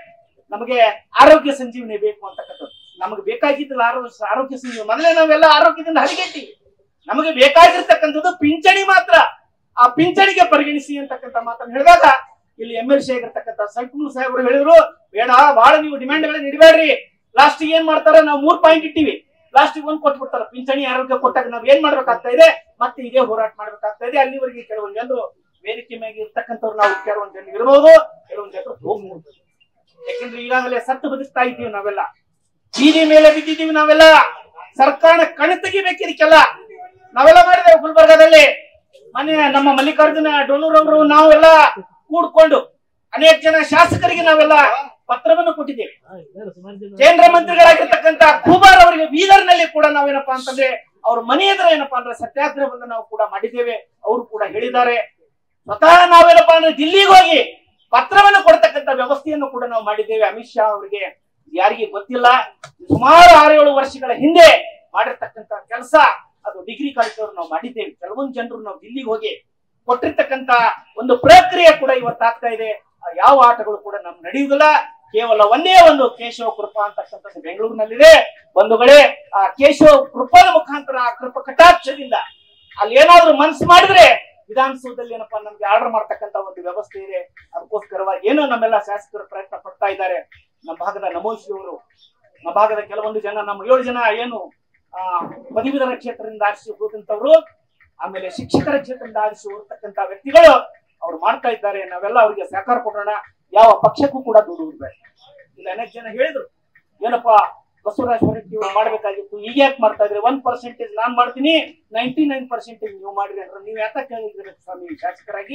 ನಮಗೆ ಆರೋಗ್ಯ ಸಂಜೀವನಿ ಬೇಕು ಅಂತಕ್ಕಂಥದ್ದು ನಮಗೆ ಬೇಕಾಗಿದ್ದಿಲ್ಲ ಆರೋಗ್ಯ ಆರೋಗ್ಯ ಸಂಜೀವನಿ ಮೊದಲೇ ನಾವೆಲ್ಲ ಆರೋಗ್ಯದಿಂದ ಹರಿಗೆಟ್ಟಿವಿ ನಮಗೆ ಬೇಕಾಗಿರ್ತಕ್ಕಂಥದ್ದು ಪಿಂಚಣಿ ಮಾತ್ರ ಆ ಪಿಂಚಣಿಗೆ ಪರಿಗಣಿಸಿ ಅಂತಕ್ಕಂಥ ಮಾತನ್ನು ಹೇಳಿದಾಗ ಇಲ್ಲಿ ಎಂ ಎಲ್ ಸಿ ಆಗಿರ್ತಕ್ಕಂಥ ಸಂಕುಲ್ ಸಾಹೇಬರು ಹೇಳಿದ್ರು ಬೇಡ ಬಹಳ ನೀವು ಡಿಮ್ಯಾಂಡ್ಗಳನ್ನ ಇಡಬೇಡ್ರಿ ಲಾಸ್ಟ್ ಏನ್ ಮಾಡ್ತಾರೆ ನಾವು ಮೂರ್ ಪಾಯಿಂಟ್ ಇಟ್ಟಿವಿ ಲಾಸ್ಟ್ ಒಂದ್ ಕೊಟ್ಬಿಡ್ತಾರೆ ಪಿಂಚಣಿ ಆರೋಗ್ಯ ಕೊಟ್ಟಾಗ ನಾವ್ ಏನ್ ಮಾಡ್ಬೇಕಾಗ್ತಾ ಇದೆ ಮತ್ತೆ ಇದೇ ಹೋರಾಟ ಮಾಡ್ಬೇಕಾಗ್ತಾ ಇದೆ ಅಲ್ಲಿವರೆಗೆ ಕೆಲವೊಂದು ಜನರು ವೇದಿಕೆ ಮೇಲೆ ಇರ್ತಕ್ಕಂಥವ್ರು ನಾವು ಕೆಲವೊಂದು ಜನರು ಇರಬಹುದು ಕೆಲವೊಂದು ಜನರು ಹೋಗ್ಬೋದು ಯಾಕಂದ್ರೆ ಈಗಾಗಲೇ ಸತ್ತು ಬದುಕ್ತಾ ಇದ್ದೀವಿ ನಾವೆಲ್ಲ ಬೀದಿ ಮೇಲೆ ಬಿದ್ದಿದ್ದೀವಿ ನಾವೆಲ್ಲ ಸರ್ಕಾರ ಕಣ್ ತೆಗಿಬೇಕು ಇದಕ್ಕೆಲ್ಲ ನಾವೆಲ್ಲ ಮಾಡಿದ್ದೇವೆ ಗುಲ್ಬರ್ಗಾದಲ್ಲಿ ಮನೆ ನಮ್ಮ ಮಲ್ಲಿಕಾರ್ಜುನ ಡೋನೂರ್ ಅವರು ನಾವೆಲ್ಲ ಕೂಡ್ಕೊಂಡು ಅನೇಕ ಜನ ಶಾಸಕರಿಗೆ ನಾವೆಲ್ಲ ಪತ್ರವನ್ನು ಕೊಟ್ಟಿದ್ದೇವೆ ಕೇಂದ್ರ ಮಂತ್ರಿಗಳಾಗಿರ್ತಕ್ಕಂಥ ಖೂಬಾರ್ ಅವರಿಗೆ ಬೀದರ್ನಲ್ಲಿ ಕೂಡ ನಾವೇನಪ್ಪಾ ಅಂತಂದ್ರೆ ಅವ್ರ ಮನೆ ಎದುರು ಏನಪ್ಪಾ ಅಂದ್ರೆ ಸತ್ಯಾಗ್ರಹವನ್ನು ನಾವು ಕೂಡ ಮಾಡಿದ್ದೇವೆ ಅವರು ಕೂಡ ಹೇಳಿದ್ದಾರೆ ಸ್ವತಃ ನಾವೇನಪ್ಪಾ ಅಂದ್ರೆ ದಿಲ್ಲಿಗೆ ಹೋಗಿ ಪತ್ರವನ್ನು ಕೊಡ್ತಕ್ಕಂಥ ವ್ಯವಸ್ಥೆಯನ್ನು ಕೂಡ ನಾವು ಮಾಡಿದ್ದೇವೆ ಅಮಿತ್ ಶಾ ಅವರಿಗೆ ಯಾರಿಗೆ ಗೊತ್ತಿಲ್ಲ ಸುಮಾರು ಆರು ಏಳು ವರ್ಷಗಳ ಹಿಂದೆ ಮಾಡಿರ್ತಕ್ಕಂಥ ಕೆಲಸ ಅದು ಡಿಗ್ರಿ ಕಾಲೇಜವರು ನಾವು ಮಾಡಿದ್ದೇವೆ ಕೆಲವೊಂದು ಜನರು ನಾವು ದಿಲ್ಲಿಗೆ ಹೋಗಿ ಕೊಟ್ಟಿರ್ತಕ್ಕಂತ ಒಂದು ಪ್ರಕ್ರಿಯೆ ಕೂಡ ಇವತ್ತಾಗ್ತಾ ಇದೆ ಆ ಯಾವ ಆಟಗಳು ಕೂಡ ನಮ್ ನಡೆಯುವುದಿಲ್ಲ ಕೇವಲ ಒಂದೇ ಒಂದು ಕೇಶವ ಕೃಪಾ ಅಂತಕ್ಕಂಥದ್ದು ಬೆಂಗಳೂರಿನಲ್ಲಿದೆ ಬಂಧುಗಳೇ ಆ ಕೇಶವ ಕೃಪಾದ ಮುಖಾಂತರ ಆ ಕೃಪ ಕಟಾಕ್ಷದಿಂದ ಅಲ್ಲಿ ಏನಾದ್ರೂ ಮನ್ಸು ಮಾಡಿದ್ರೆ ವಿಧಾನಸೌಧದಲ್ಲಿ ಏನಪ್ಪಾ ನಮ್ಗೆ ಆರ್ಡರ್ ಮಾಡ್ತಕ್ಕಂತ ಒಂದು ವ್ಯವಸ್ಥೆ ಇದೆ ಅದಕ್ಕೋಸ್ಕರವಾಗಿ ಏನೋ ನಮ್ಮೆಲ್ಲ ಶಾಸಕರು ಪ್ರಯತ್ನ ಪಡ್ತಾ ಇದ್ದಾರೆ ನಮ್ಮ ಭಾಗದ ನಮೋಶಿ ಅವರು ನಮ್ಮ ಭಾಗದ ಕೆಲವೊಂದು ಜನ ನಮ್ಮ ಏಳು ಜನ ಏನು ಆ ಪದವೀಧರ ಕ್ಷೇತ್ರದಿಂದ ಆರಿಸಿ ಹೋದಂತವ್ರು ಆಮೇಲೆ ಶಿಕ್ಷಕರ ಕ್ಷೇತ್ರದಿಂದ ಆರಿಸಿ ಹೋಗ್ತಕ್ಕಂತ ವ್ಯಕ್ತಿಗಳು ಅವ್ರು ಮಾಡ್ತಾ ಇದ್ದಾರೆ ನಾವೆಲ್ಲ ಅವರಿಗೆ ಸಹಕಾರ ಕೊಡೋಣ ಯಾವ ಪಕ್ಷಕ್ಕೂ ಕೂಡ ದುಡ್ಡು ಬಿಡ್ಬೇಡ ಇಲ್ಲಿ ಅನೇಕ ಜನ ಹೇಳಿದ್ರು ಏನಪ್ಪಾ ಬಸವರಾಜ ಹೊರಟ್ಟಿ ಇವ್ರು ಮಾಡ್ಬೇಕಾಗಿತ್ತು ಈಗ ಯಾಕೆ ಮಾಡ್ತಾ ಇದ್ರೆ ಒನ್ ಪರ್ಸೆಂಟೇಜ್ ನಾನ್ ಮಾಡ್ತೀನಿ ನೈಂಟಿ ನೈನ್ ಪರ್ಸೆಂಟೇಜ್ ನೀವು ಮಾಡಿರಿ ಅಂದ್ರೆ ನೀವ್ ಯಾಕೆ ಕೇಳಿದ್ರಿ ಸ್ವಾಮಿ ಶಾಸಕರಾಗಿ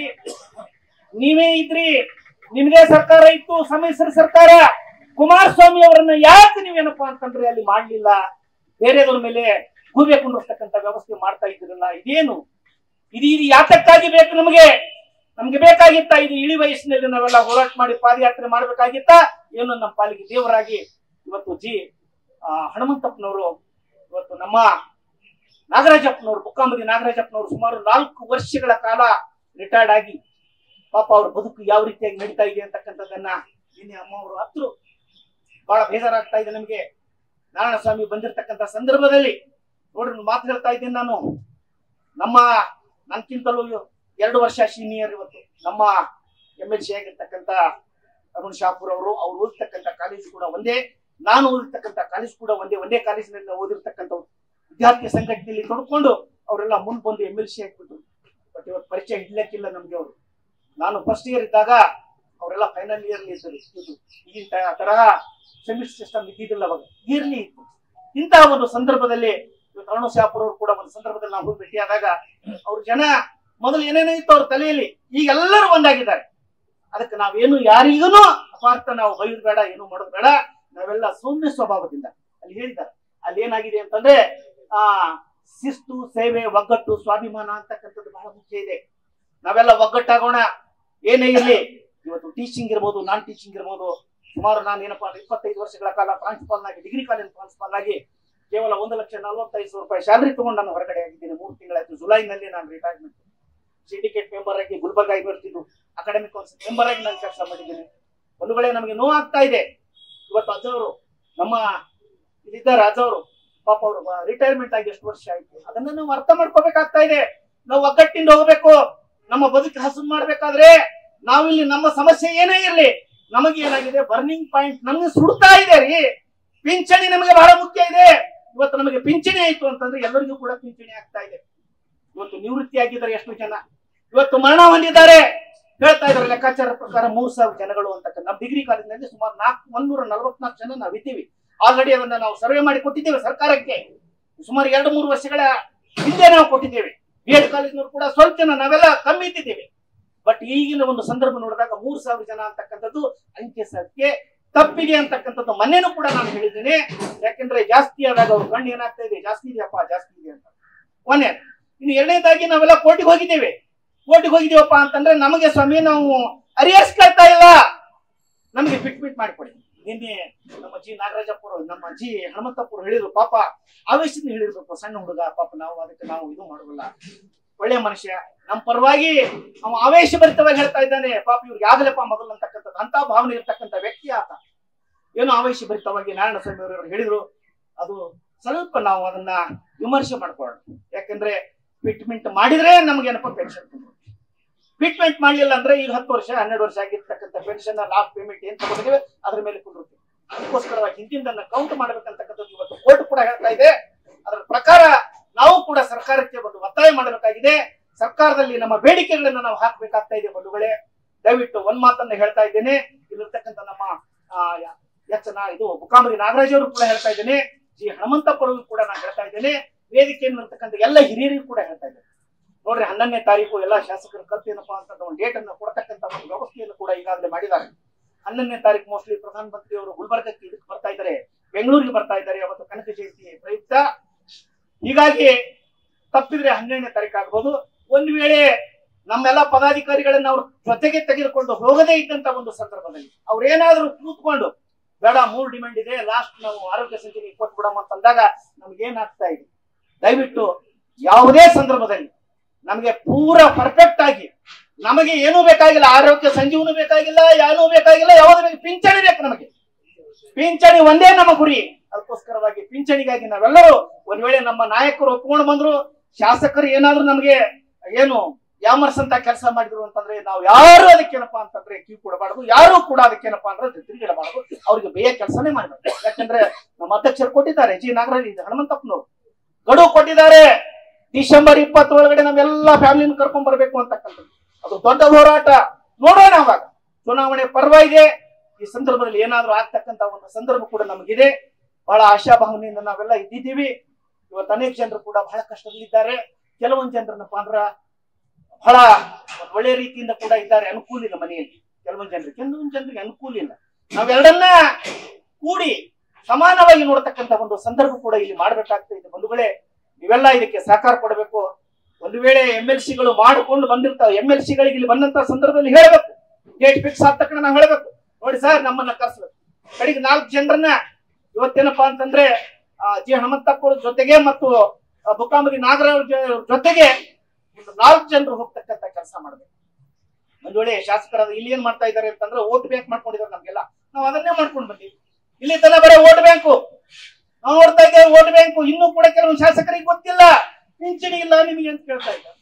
ನೀವೇ ಇದ್ರಿ ನಿಮ್ದೇ ಸರ್ಕಾರ ಇತ್ತು ಸಮ್ಮಿಶ್ರ ಸರ್ಕಾರ ಕುಮಾರಸ್ವಾಮಿ ಅವರನ್ನ ಯಾಕೆ ನೀವೇನಪ್ಪಾ ಅಂತಂದ್ರೆ ಅಲ್ಲಿ ಮಾಡ್ಲಿಲ್ಲ ಬೇರೆದವ್ರ ಮೇಲೆ ಗೂಬೆ ಕುಂಡಿರ್ತಕ್ಕಂಥ ವ್ಯವಸ್ಥೆ ಮಾಡ್ತಾ ಇದ್ರಲ್ಲ ಇದೇನು ಇದು ಇದು ಯಾತಕ್ಕಾಗಿ ಬೇಕು ನಮಗೆ ನಮ್ಗೆ ಬೇಕಾಗಿತ್ತ ಇದು ಇಳಿ ವಯಸ್ಸಿನಲ್ಲಿ ನಾವೆಲ್ಲ ಹೋರಾಟ ಮಾಡಿ ಪಾದಯಾತ್ರೆ ಮಾಡ್ಬೇಕಾಗಿತ್ತ ಏನು ನಮ್ಮ ಪಾಲಿಗೆ ದೇವರಾಗಿ ಇವತ್ತು ಜಿ ಆ, ಹನುಮಂತಪ್ಪನವರು ಇವತ್ತು ನಮ್ಮ ನಾಗರಾಜಪ್ಪನವರು ಬುಕ್ಕಾಂಬದಿ ನಾಗರಾಜಪ್ಪನವರು ಸುಮಾರು ನಾಲ್ಕು ವರ್ಷಗಳ ಕಾಲ ರಿಟೈರ್ಡ್ ಆಗಿ ಪಾಪ ಅವ್ರ ಬದುಕು ಯಾವ ರೀತಿಯಾಗಿ ನಡೀತಾ ಇದೆ ಅಂತಕ್ಕಂಥದ್ದನ್ನ ನಿನ್ನೆ ಅಮ್ಮ ಅವರು ಹತ್ರು ಬಹಳ ಬೇಜಾರಾಗ್ತಾ ಇದೆ ನಮಗೆ ನಾರಾಯಣ ಸ್ವಾಮಿ ಬಂದಿರತಕ್ಕಂತ ಸಂದರ್ಭದಲ್ಲಿ ನೋಡ್ರಿ ಒಂದು ಮಾತು ಹೇಳ್ತಾ ಇದ್ದೀನಿ ನಾನು ನಮ್ಮ ನನ್ಕಿಂತಲೂ ಎರಡು ವರ್ಷ ಸೀನಿಯರ್ ಇವತ್ತು ನಮ್ಮ ಎಂ ಎಲ್ ಸಿ ಆಗಿರ್ತಕ್ಕಂಥ ಅರುಣ್ ಶಾಪುರ್ ಅವರು ಅವ್ರು ಓದಿರ್ತಕ್ಕಂಥ ಕಾಲೇಜ್ ಕೂಡ ಒಂದೇ ನಾನು ಓದಿರ್ತಕ್ಕಂಥ ಕಾಲೇಜ್ ಕೂಡ ಒಂದೇ ಒಂದೇ ಕಾಲೇಜಿನಲ್ಲಿ ಓದಿರ್ತಕ್ಕಂಥವ್ರು ವಿದ್ಯಾರ್ಥಿ ಸಂಘಟನೆಯಲ್ಲಿ ತೊಡ್ಕೊಂಡು ಅವರೆಲ್ಲ ಮುಂದ್ ಬಂದು ಎಂ ಎಲ್ ಸಿ ಆಗ್ಬಿಟ್ರು ಬಟ್ ಇವತ್ತು ಪರಿಚಯ ಇಡ್ಲಿಕ್ಕಿಲ್ಲ ನಮ್ಗೆ ಅವರು ನಾನು ಫಸ್ಟ್ ಇಯರ್ ಇದ್ದಾಗ ಅವರೆಲ್ಲ ಫೈನಲ್ ಇಯರ್ ಇದ್ದರು ಇದು ಈಗಿನ ತ- ತರಹ ಸೆಮಿಸ್ಟರ್ ಸಿಸ್ಟಮ್ ಇದ್ದಿದ್ದಿಲ್ಲ ಅವಾಗ ಇಯರ್ಲಿ ಇತ್ತು ಇಂತಹ ಒಂದು ಸಂದರ್ಭದಲ್ಲಿ ಇವತ್ತು ಅರುಣ್ ಶಾಪುರ್ ಅವರು ಕೂಡ ಒಂದು ಸಂದರ್ಭದಲ್ಲಿ ನಾವು ಹೋಗಿ ಭೇಟಿಯಾದಾಗ ಅವ್ರ ಜನ ಮೊದಲು ಏನೇನೋ ಇತ್ತು ಅವ್ರ ತಲೆಯಲ್ಲಿ ಈಗ ಎಲ್ಲರೂ ಒಂದಾಗಿದ್ದಾರೆ ಅದಕ್ಕೆ ನಾವೇನು ಯಾರಿಗೂ ಅಪಾರ್ಥ ನಾವು ಬೈದ್ ಬೇಡ ಏನು ಮಾಡೋದು ಬೇಡ ನಾವೆಲ್ಲ ಸೌಮ್ಯ ಸ್ವಭಾವದಿಂದ ಅಲ್ಲಿ ಹೇಳಿದ್ದಾರೆ ಅಲ್ಲಿ ಏನಾಗಿದೆ ಅಂತಂದ್ರೆ ಆ ಶಿಸ್ತು ಸೇವೆ ಒಗ್ಗಟ್ಟು ಸ್ವಾಭಿಮಾನ ಅಂತಕ್ಕಂಥದ್ದು ಬಹಳ ಮುಖ್ಯ ಇದೆ ನಾವೆಲ್ಲ ಒಗ್ಗಟ್ಟಾಗೋಣ ಏನೇ ಇರಲಿ ಇವತ್ತು ಟೀಚಿಂಗ್ ಇರ್ಬೋದು ನಾನ್ ಟೀಚಿಂಗ್ ಇರ್ಬೋದು ಸುಮಾರು ನಾನು ಏನಪ್ಪಾ ಅಂದ್ರೆ ಇಪ್ಪತ್ತೈದು ವರ್ಷಗಳ ಕಾಲ ಪ್ರಾಂಶುಪಾಲ್ ಆಗಿ ಡಿಗ್ರಿ ಕಾಲೇಜ್ ಪ್ರಾಂಶುಪಾಲ್ ಆಗಿ ಕೇವಲ ಒಂದು ಲಕ್ಷ ನಲವತ್ತೈದು ಸಾವಿರ ರೂಪಾಯಿ ಸ್ಯಾಲರಿ ತಗೊಂಡು ನಾನು ಹೊರಗಡೆ ಆಗಿದ್ದೀನಿ ಮೂರು ತಿಂಗಳಾಯ್ತು ಜುಲೈನಲ್ಲಿ ನಾನು ರಿಟೈರ್ಮೆಂಟ್ ಸಿಂಡಿಕೇಟ್ ಮೆಂಬರ್ ಆಗಿ Gulbarga university academic council member ಆಗಿ ನಾನು ಕೆಲಸ ಮಾಡಿದ್ದೀನಿ ಒಂದು ವೇಳೆ ನಮಗೆ ನೋವಾಗ್ತಾ ಇದೆ ಇವತ್ತು ಅಜ್ಜವರು ನಮ್ಮ ಇಲ್ಲಿದ್ದಾರೆ ಅಜ್ಜವರು ಪಾಪ ಅವರು ರಿಟೈರ್ಮೆಂಟ್ ಆಗಿ ಎಷ್ಟು ವರ್ಷ ಆಯ್ತು ಅದನ್ನ ನಾವು ಅರ್ಥ ಮಾಡ್ಕೋಬೇಕಾಗ್ತಾ ಇದೆ ನಾವು ಒಗ್ಗಟ್ಟಿಂದ ಹೋಗ್ಬೇಕು ನಮ್ಮ ಬದುಕು ಹಸನ್ ಮಾಡ್ಬೇಕಾದ್ರೆ ನಾವಿಲ್ಲಿ ನಮ್ಮ ಸಮಸ್ಯೆ ಏನೇ ಇರ್ಲಿ ನಮಗೆ ಏನಾಗಿದೆ ಬರ್ನಿಂಗ್ ಪಾಯಿಂಟ್ ನಮ್ಗೆ ಸುಡ್ತಾ ಇದೆ ರೀ ಪಿಂಚಣಿ ನಮಗೆ ಬಹಳ ಮುಖ್ಯ ಇದೆ ಇವತ್ತು ನಮಗೆ ಪಿಂಚಣಿ ಆಯ್ತು ಅಂತಂದ್ರೆ ಎಲ್ಲರಿಗೂ ಕೂಡ ಪಿಂಚಣಿ ಆಗ್ತಾ ಇದೆ ಇವತ್ತು ನಿವೃತ್ತಿ ಆಗಿದ್ದಾರೆ ಎಷ್ಟು ಜನ ಇವತ್ತು ಮರಣ ಹೊಂದಿದ್ದಾರೆ ಹೇಳ್ತಾ ಇದ್ದಾರೆ ಲೆಕ್ಕಾಚಾರ ಪ್ರಕಾರ ಮೂರ್ ಸಾವಿರ ಜನಗಳು ಅಂತಕ್ಕ ನಮ್ಮ ಡಿಗ್ರಿ ಕಾಲೇಜಿನಲ್ಲಿ ಸುಮಾರು ನಾಲ್ಕು ಒಂದೂರ ನಲವತ್ನಾಲ್ಕು ಜನ ನಾವು ಇದ್ದೀವಿ ಆಲ್ರೆಡಿ ಅದನ್ನ ನಾವು ಸರ್ವೆ ಮಾಡಿ ಕೊಟ್ಟಿದ್ದೇವೆ ಸರ್ಕಾರಕ್ಕೆ ಸುಮಾರು ಎರಡು ಮೂರು ವರ್ಷಗಳ ಹಿಂದೆ ನಾವು ಕೊಟ್ಟಿದ್ದೇವೆ ಬಿ ಎಡ್ ಕಾಲೇಜಿನವರು ಕೂಡ ಸ್ವಲ್ಪ ಜನ ನಾವೆಲ್ಲ ಕಮ್ಮಿ ಇದ್ದಿದ್ದೇವೆ ಬಟ್ ಈಗಿನ ಒಂದು ಸಂದರ್ಭ ನೋಡಿದಾಗ ಮೂರ್ ಸಾವಿರ ಜನ ಅಂತಕ್ಕಂಥದ್ದು ಅಂಕೆ ಸಂಖ್ಯೆ ತಪ್ಪಿದೆ ಅಂತಕ್ಕಂಥದ್ದು ಮೊನ್ನೆನೂ ಕೂಡ ನಾನು ಹೇಳಿದ್ದೀನಿ ಯಾಕೆಂದ್ರೆ ಜಾಸ್ತಿ ಆದಾಗ ಅವ್ರ ಕಣ್ಣು ಏನಾಗ್ತಾ ಇದೆ ಜಾಸ್ತಿ ಇದೆಯಪ್ಪ ಜಾಸ್ತಿ ಇದೆ ಅಂತ ಒಂದೇ ಇನ್ನು ಎರಡನೇದಾಗಿ ನಾವೆಲ್ಲ ಕೋರ್ಟಿಗೆ ಹೋಗಿದ್ದೇವೆ ಕೋರ್ಟಿಗೆ ಹೋಗಿದ್ದೀವಪ್ಪ ಅಂತಂದ್ರೆ ನಮಗೆ ಸ್ವಾಮಿ ನಾವು ಅರಿಯರ್ಸ್ ಕೇಳ್ತಾ ಇಲ್ಲ ನಮಗೆ ಫಿಟ್ ಫಿಟ್ ಮಾಡಿಕೊಡಿ ನಿನ್ನೆ ನಮ್ಮ ಜಿ ನಾಗರಾಜಪ್ಪರು ನಮ್ಮ ಜಿ ಹನುಮಂತಪ್ಪರು ಹೇಳಿದ್ರು ಪಾಪ ಆವೇಶದಿಂದ ಹೇಳಿರ್ಬೇಕು ಸಣ್ಣ ಹುಡುಗ ಪಾಪ ನಾವು ಅದಕ್ಕೆ ನಾವು ಇದು ಮಾಡೋದಿಲ್ಲ ಒಳ್ಳೆ ಮನುಷ್ಯ ನಮ್ಮ ಪರವಾಗಿ ಅವ ಆವೇಶ ಭರಿತವಾಗಿ ಹೇಳ್ತಾ ಇದ್ದಾನೆ ಪಾಪ ಇವ್ರಿಗೆ ಆಗಲಪ್ಪ ಮೊದಲು ಅಂತಕ್ಕಂಥದ್ದು ಅಂತ ಭಾವನೆ ಇರ್ತಕ್ಕಂಥ ವ್ಯಕ್ತಿ ಆತ ಏನೋ ಆವೇಶ ಭರಿತವಾಗಿ ನಾರಾಯಣ ಸ್ವಾಮಿ ಅವರು ಹೇಳಿದ್ರು ಅದು ಸ್ವಲ್ಪ ನಾವು ಅದನ್ನ ವಿಮರ್ಶೆ ಮಾಡ್ಕೊಳ್ಳೋಣ ಯಾಕಂದ್ರೆ ಫಿಟ್ಮೆಂಟ್ ಮಾಡಿದ್ರೆ ನಮ್ಗೆ ಏನಪ್ಪ ಪೆನ್ಷನ್ ಫಿಟ್ಮೆಂಟ್ ಮಾಡಲಿಲ್ಲ ಅಂದ್ರೆ ಈಗ ಹತ್ತು ವರ್ಷ ಹನ್ನೆರಡು ವರ್ಷ ಆಗಿರ್ತಕ್ಕಂಥ ಪೆನ್ಷನ್ ಲಾಸ್ಟ್ ಪೇಮೆಂಟ್ ಏನ್ ತಗೊಂಡಿದ್ದೇವೆ ಅದ್ರ ಮೇಲೆ ಕುಂದಿರ್ತೀವಿ ಅದಕ್ಕೋಸ್ಕರವಾಗಿ ಹಿಂದಿಂದನ್ನ ಕೌಂಟ್ ಮಾಡ್ಬೇಕಂತಕ್ಕಂಥದ್ದು ಇವತ್ತು ಕೋರ್ಟ್ ಕೂಡ ಹೇಳ್ತಾ ಇದೆ ಅದರ ಪ್ರಕಾರ ನಾವು ಕೂಡ ಸರ್ಕಾರಕ್ಕೆ ಒಂದು ಒತ್ತಾಯ ಮಾಡಬೇಕಾಗಿದೆ ಸರ್ಕಾರದಲ್ಲಿ ನಮ್ಮ ಬೇಡಿಕೆಗಳನ್ನ ನಾವು ಹಾಕಬೇಕಾಗ್ತಾ ಇದೆ ಬಂಧುಗಳೇ ದಯವಿಟ್ಟು ಒಂದ್ ಮಾತನ್ನ ಹೇಳ್ತಾ ಇದ್ದೇನೆ ಇಲ್ಲಿರ್ತಕ್ಕಂಥ ನಮ್ಮ ಆ, ಯ- ಎಚ್ ನಾ ಇದು ಮುಖಾಮರಿ ನಾಗರಾಜ್ ಅವರು ಕೂಡ ಹೇಳ್ತಾ ಇದ್ದೇನೆ ಜಿ ಹನುಮಂತಪ್ಪರಿಗೂ ಕೂಡ ನಾನು ಹೇಳ್ತಾ ಇದ್ದೇನೆ ವೇದಿಕೆಯಲ್ಲಿ ಇರ್ತಕ್ಕಂಥ ಎಲ್ಲ ಹಿರಿಯರಿಗೂ ಕೂಡ ಹೇಳ್ತಾ ಇದ್ದೇನೆ ನೋಡ್ರಿ ಹನ್ನೊಂದನೇ ತಾರೀಕು ಎಲ್ಲ ಶಾಸಕರು ಕಲ್ತೇನಪ್ಪ ಅಂತ ಒಂದು ಡೇಟ್ ಅನ್ನು ಕೊಡ್ತಕ್ಕಂಥ ಒಂದು ವ್ಯವಸ್ಥೆಯನ್ನು ಕೂಡ ಈಗಾಗಲೇ ಮಾಡಿದ್ದಾರೆ ಹನ್ನೊಂದನೇ ತಾರೀಕು ಮೋಸ್ಟ್ಲಿ ಪ್ರಧಾನಮಂತ್ರಿ ಅವರು ಗುಲ್ಬರ್ಗಕ್ಕೆ ಇದಕ್ಕೆ ಬರ್ತಾ ಇದ್ದಾರೆ ಬೆಂಗಳೂರಿಗೆ ಬರ್ತಾ ಇದ್ದಾರೆ ಅವತ್ತು ಕನಕ ಜಯಂತಿ ಪ್ರಯುಕ್ತ ಹೀಗಾಗಿ ತಪ್ಪಿದ್ರೆ ಹನ್ನೆರಡನೇ ತಾರೀಕು ಆಗ್ಬೋದು ಒಂದು ವೇಳೆ ನಮ್ಮೆಲ್ಲ ಪದಾಧಿಕಾರಿಗಳನ್ನ ಅವ್ರ ಜೊತೆಗೆ ತೆಗೆದುಕೊಂಡು ಹೋಗದೇ ಇದ್ದಂತ ಒಂದು ಸಂದರ್ಭದಲ್ಲಿ ಅವ್ರೇನಾದ್ರೂ ಕೂತ್ಕೊಂಡು ಬೇಡ ಮೂರು ಡಿಮ್ಯಾಂಡ್ ಇದೆ ಲಾಸ್ಟ್ ನಾವು ಆರೋಗ್ಯ ಸಂಖ್ಯೆ ಕೊಟ್ಬಿಡಮ್ಮ ಅಂತ ಅಂದಾಗ ನಮ್ಗೆ ಏನಾಗ್ತಾ ಇದೆ ದಯವಿಟ್ಟು ಯಾವುದೇ ಸಂದರ್ಭದಲ್ಲಿ ನಮಗೆ ಪೂರ ಪರ್ಫೆಕ್ಟ್ ಆಗಿ ನಮಗೆ ಏನೂ ಬೇಕಾಗಿಲ್ಲ ಆರೋಗ್ಯ ಸಂಜೀವನು ಬೇಕಾಗಿಲ್ಲ ಏನೂ ಬೇಕಾಗಿಲ್ಲ ಯಾವ್ದು ಬೇಕು ಪಿಂಚಣಿ ಬೇಕು ನಮಗೆ ಪಿಂಚಣಿ ಒಂದೇ ನಮ್ಮ ಗುರಿ ಅದಕ್ಕೋಸ್ಕರವಾಗಿ ಪಿಂಚಣಿಗಾಗಿ ನಾವೆಲ್ಲರೂ ಒಂದ್ ವೇಳೆ ನಮ್ಮ ನಾಯಕರು ಒಪ್ಕೊಂಡು ಬಂದ್ರು ಶಾಸಕರು ಏನಾದ್ರೂ ನಮಗೆ ಏನು ಯಾಮರ್ಸ್ ಅಂತ ಕೆಲಸ ಮಾಡಿದ್ರು ಅಂತಂದ್ರೆ ನಾವು ಯಾರು ಅದಕ್ಕೇನಪ್ಪಾ ಅಂತಂದ್ರೆ ಕ್ಯೂ ಕೊಡಬಾರ್ದು ಯಾರು ಕೂಡ ಅದಕ್ಕೇನಪ್ಪಾ ಅಂದ್ರೆ ತಿರುಗಿಡಬಾರ್ದು ಅವ್ರಿಗೆ ಬೇಯ ಕೆಲಸನೇ ಮಾಡಬೇಕು ಯಾಕಂದ್ರೆ ನಮ್ಮ ಅಧ್ಯಕ್ಷರು ಕೊಟ್ಟಿದ್ದಾರೆ ಜಿ ನಾಗರಾಜ್ ಇದು ಹನುಮಂತಪ್ಪನವರು ಗಡುವು ಕೊಟ್ಟಿದ್ದಾರೆ ಡಿಸೆಂಬರ್ ಇಪ್ಪತ್ತೊಳಗಡೆ ನಾವೆಲ್ಲ ಫ್ಯಾಮಿಲಿನ ಕರ್ಕೊಂಡ್ ಬರ್ಬೇಕು ಅಂತಕ್ಕಂಥದ್ದು ಅದು ದೊಡ್ಡ ಹೋರಾಟ ನೋಡೋಣ ಅವಾಗ ಚುನಾವಣೆ ಪರ್ವ ಇದೆ ಈ ಸಂದರ್ಭದಲ್ಲಿ ಏನಾದ್ರೂ ಆಗ್ತಕ್ಕಂತ ಒಂದು ಸಂದರ್ಭ ಕೂಡ ನಮಗಿದೆ ಬಹಳ ಆಶಾಭಾವನೆಯಿಂದ ನಾವೆಲ್ಲ ಇದ್ದಿದ್ದೀವಿ ಇವತ್ತು ಅನೇಕ ಜನರು ಕೂಡ ಬಹಳ ಕಷ್ಟದಲ್ಲಿದ್ದಾರೆ ಕೆಲವೊಂದು ಜನರನ್ನಪ್ಪ ಅಂದ್ರ ಬಹಳ ಒಂದ್ ಒಳ್ಳೆ ರೀತಿಯಿಂದ ಕೂಡ ಇದ್ದಾರೆ ಅನುಕೂಲ ಇಲ್ಲ ಮನೆಯಲ್ಲಿ ಕೆಲವೊಂದು ಜನರಿಗೆ ಕೆಲವೊಂದು ಜನರಿಗೆ ಅನುಕೂಲ ಇಲ್ಲ ನಾವೆರಡನ್ನ ಕೂಡಿ ಸಮಾನವಾಗಿ ನೋಡ್ತಕ್ಕಂತ ಒಂದು ಸಂದರ್ಭ ಕೂಡ ಇಲ್ಲಿ ಮಾಡ್ಬೇಕಾಗ್ತಾ ಇದೆ ಬಂಧುಗಳೇ ನೀವೆಲ್ಲ ಇದಕ್ಕೆ ಸಹಕಾರ ಕೊಡಬೇಕು ಒಂದು ವೇಳೆ ಎಂ ಎಲ್ ಸಿಗಳು ಮಾಡಿಕೊಂಡು ಬಂದಿರ್ತಾವೆ ಎಂ ಎಲ್ ಸಿಗಳಿಗೆ ಇಲ್ಲಿ ಬಂದಂತ ಸಂದರ್ಭದಲ್ಲಿ ಹೇಳಬೇಕು ಡೇಟ್ ಫಿಕ್ಸ್ ಆದ ತಕ್ಷಣ ನಾವು ಹೇಳಬೇಕು ನೋಡಿ ಸರ್ ನಮ್ಮನ್ನ ಕರ್ಸ್ಬೇಕು ಕಡೆಗೆ ನಾಲ್ಕು ಜನರನ್ನ ಇವತ್ತೇನಪ್ಪಾ ಅಂತಂದ್ರೆ ಆ, ಜಿ ಹನುಮಂತಪ್ಪ ಅವ್ರ ಜೊತೆಗೆ ಮತ್ತು ಆ, ಬುಕ್ಕಾಂಬರಿ ನಾಗರಾವ್ ಜೊ- ಜೊತೆಗೆ ಒಂದು ನಾಲ್ಕು ಜನರು ಹೋಗ್ತಕ್ಕಂತ ಕೆಲಸ ಮಾಡ್ಬೇಕು ಒಂದ್ ವೇಳೆ ಶಾಸಕರಾದ ಇಲ್ಲಿ ಏನ್ ಮಾಡ್ತಾ ಇದ್ದಾರೆ ಅಂತಂದ್ರೆ ವೋಟ್ ಬ್ಯಾಂಕ್ ಮಾಡ್ಕೊಂಡಿದ್ದಾರೆ ನಮ್ಗೆಲ್ಲ ನಾವು ಅದನ್ನೇ ಮಾಡ್ಕೊಂಡು ಬಂದೀವಿ ಇಲ್ಲಿ ತನ ಬರೀ ವೋಟ್ ಬ್ಯಾಂಕು ನಾವು ನೋಡ್ತಾ ಇದ್ದೇವೆ ವೋಟ್ ಬ್ಯಾಂಕು ಇನ್ನೂ ಕೂಡ ಕೆಲವು ಶಾಸಕರಿಗೆ ಗೊತ್ತಿಲ್ಲ ಪಿಂಚಣಿ ಇಲ್ಲ ನಿಮಗೆ ಅಂತ ಕೇಳ್ತಾ ಇದ್ದಾರೆ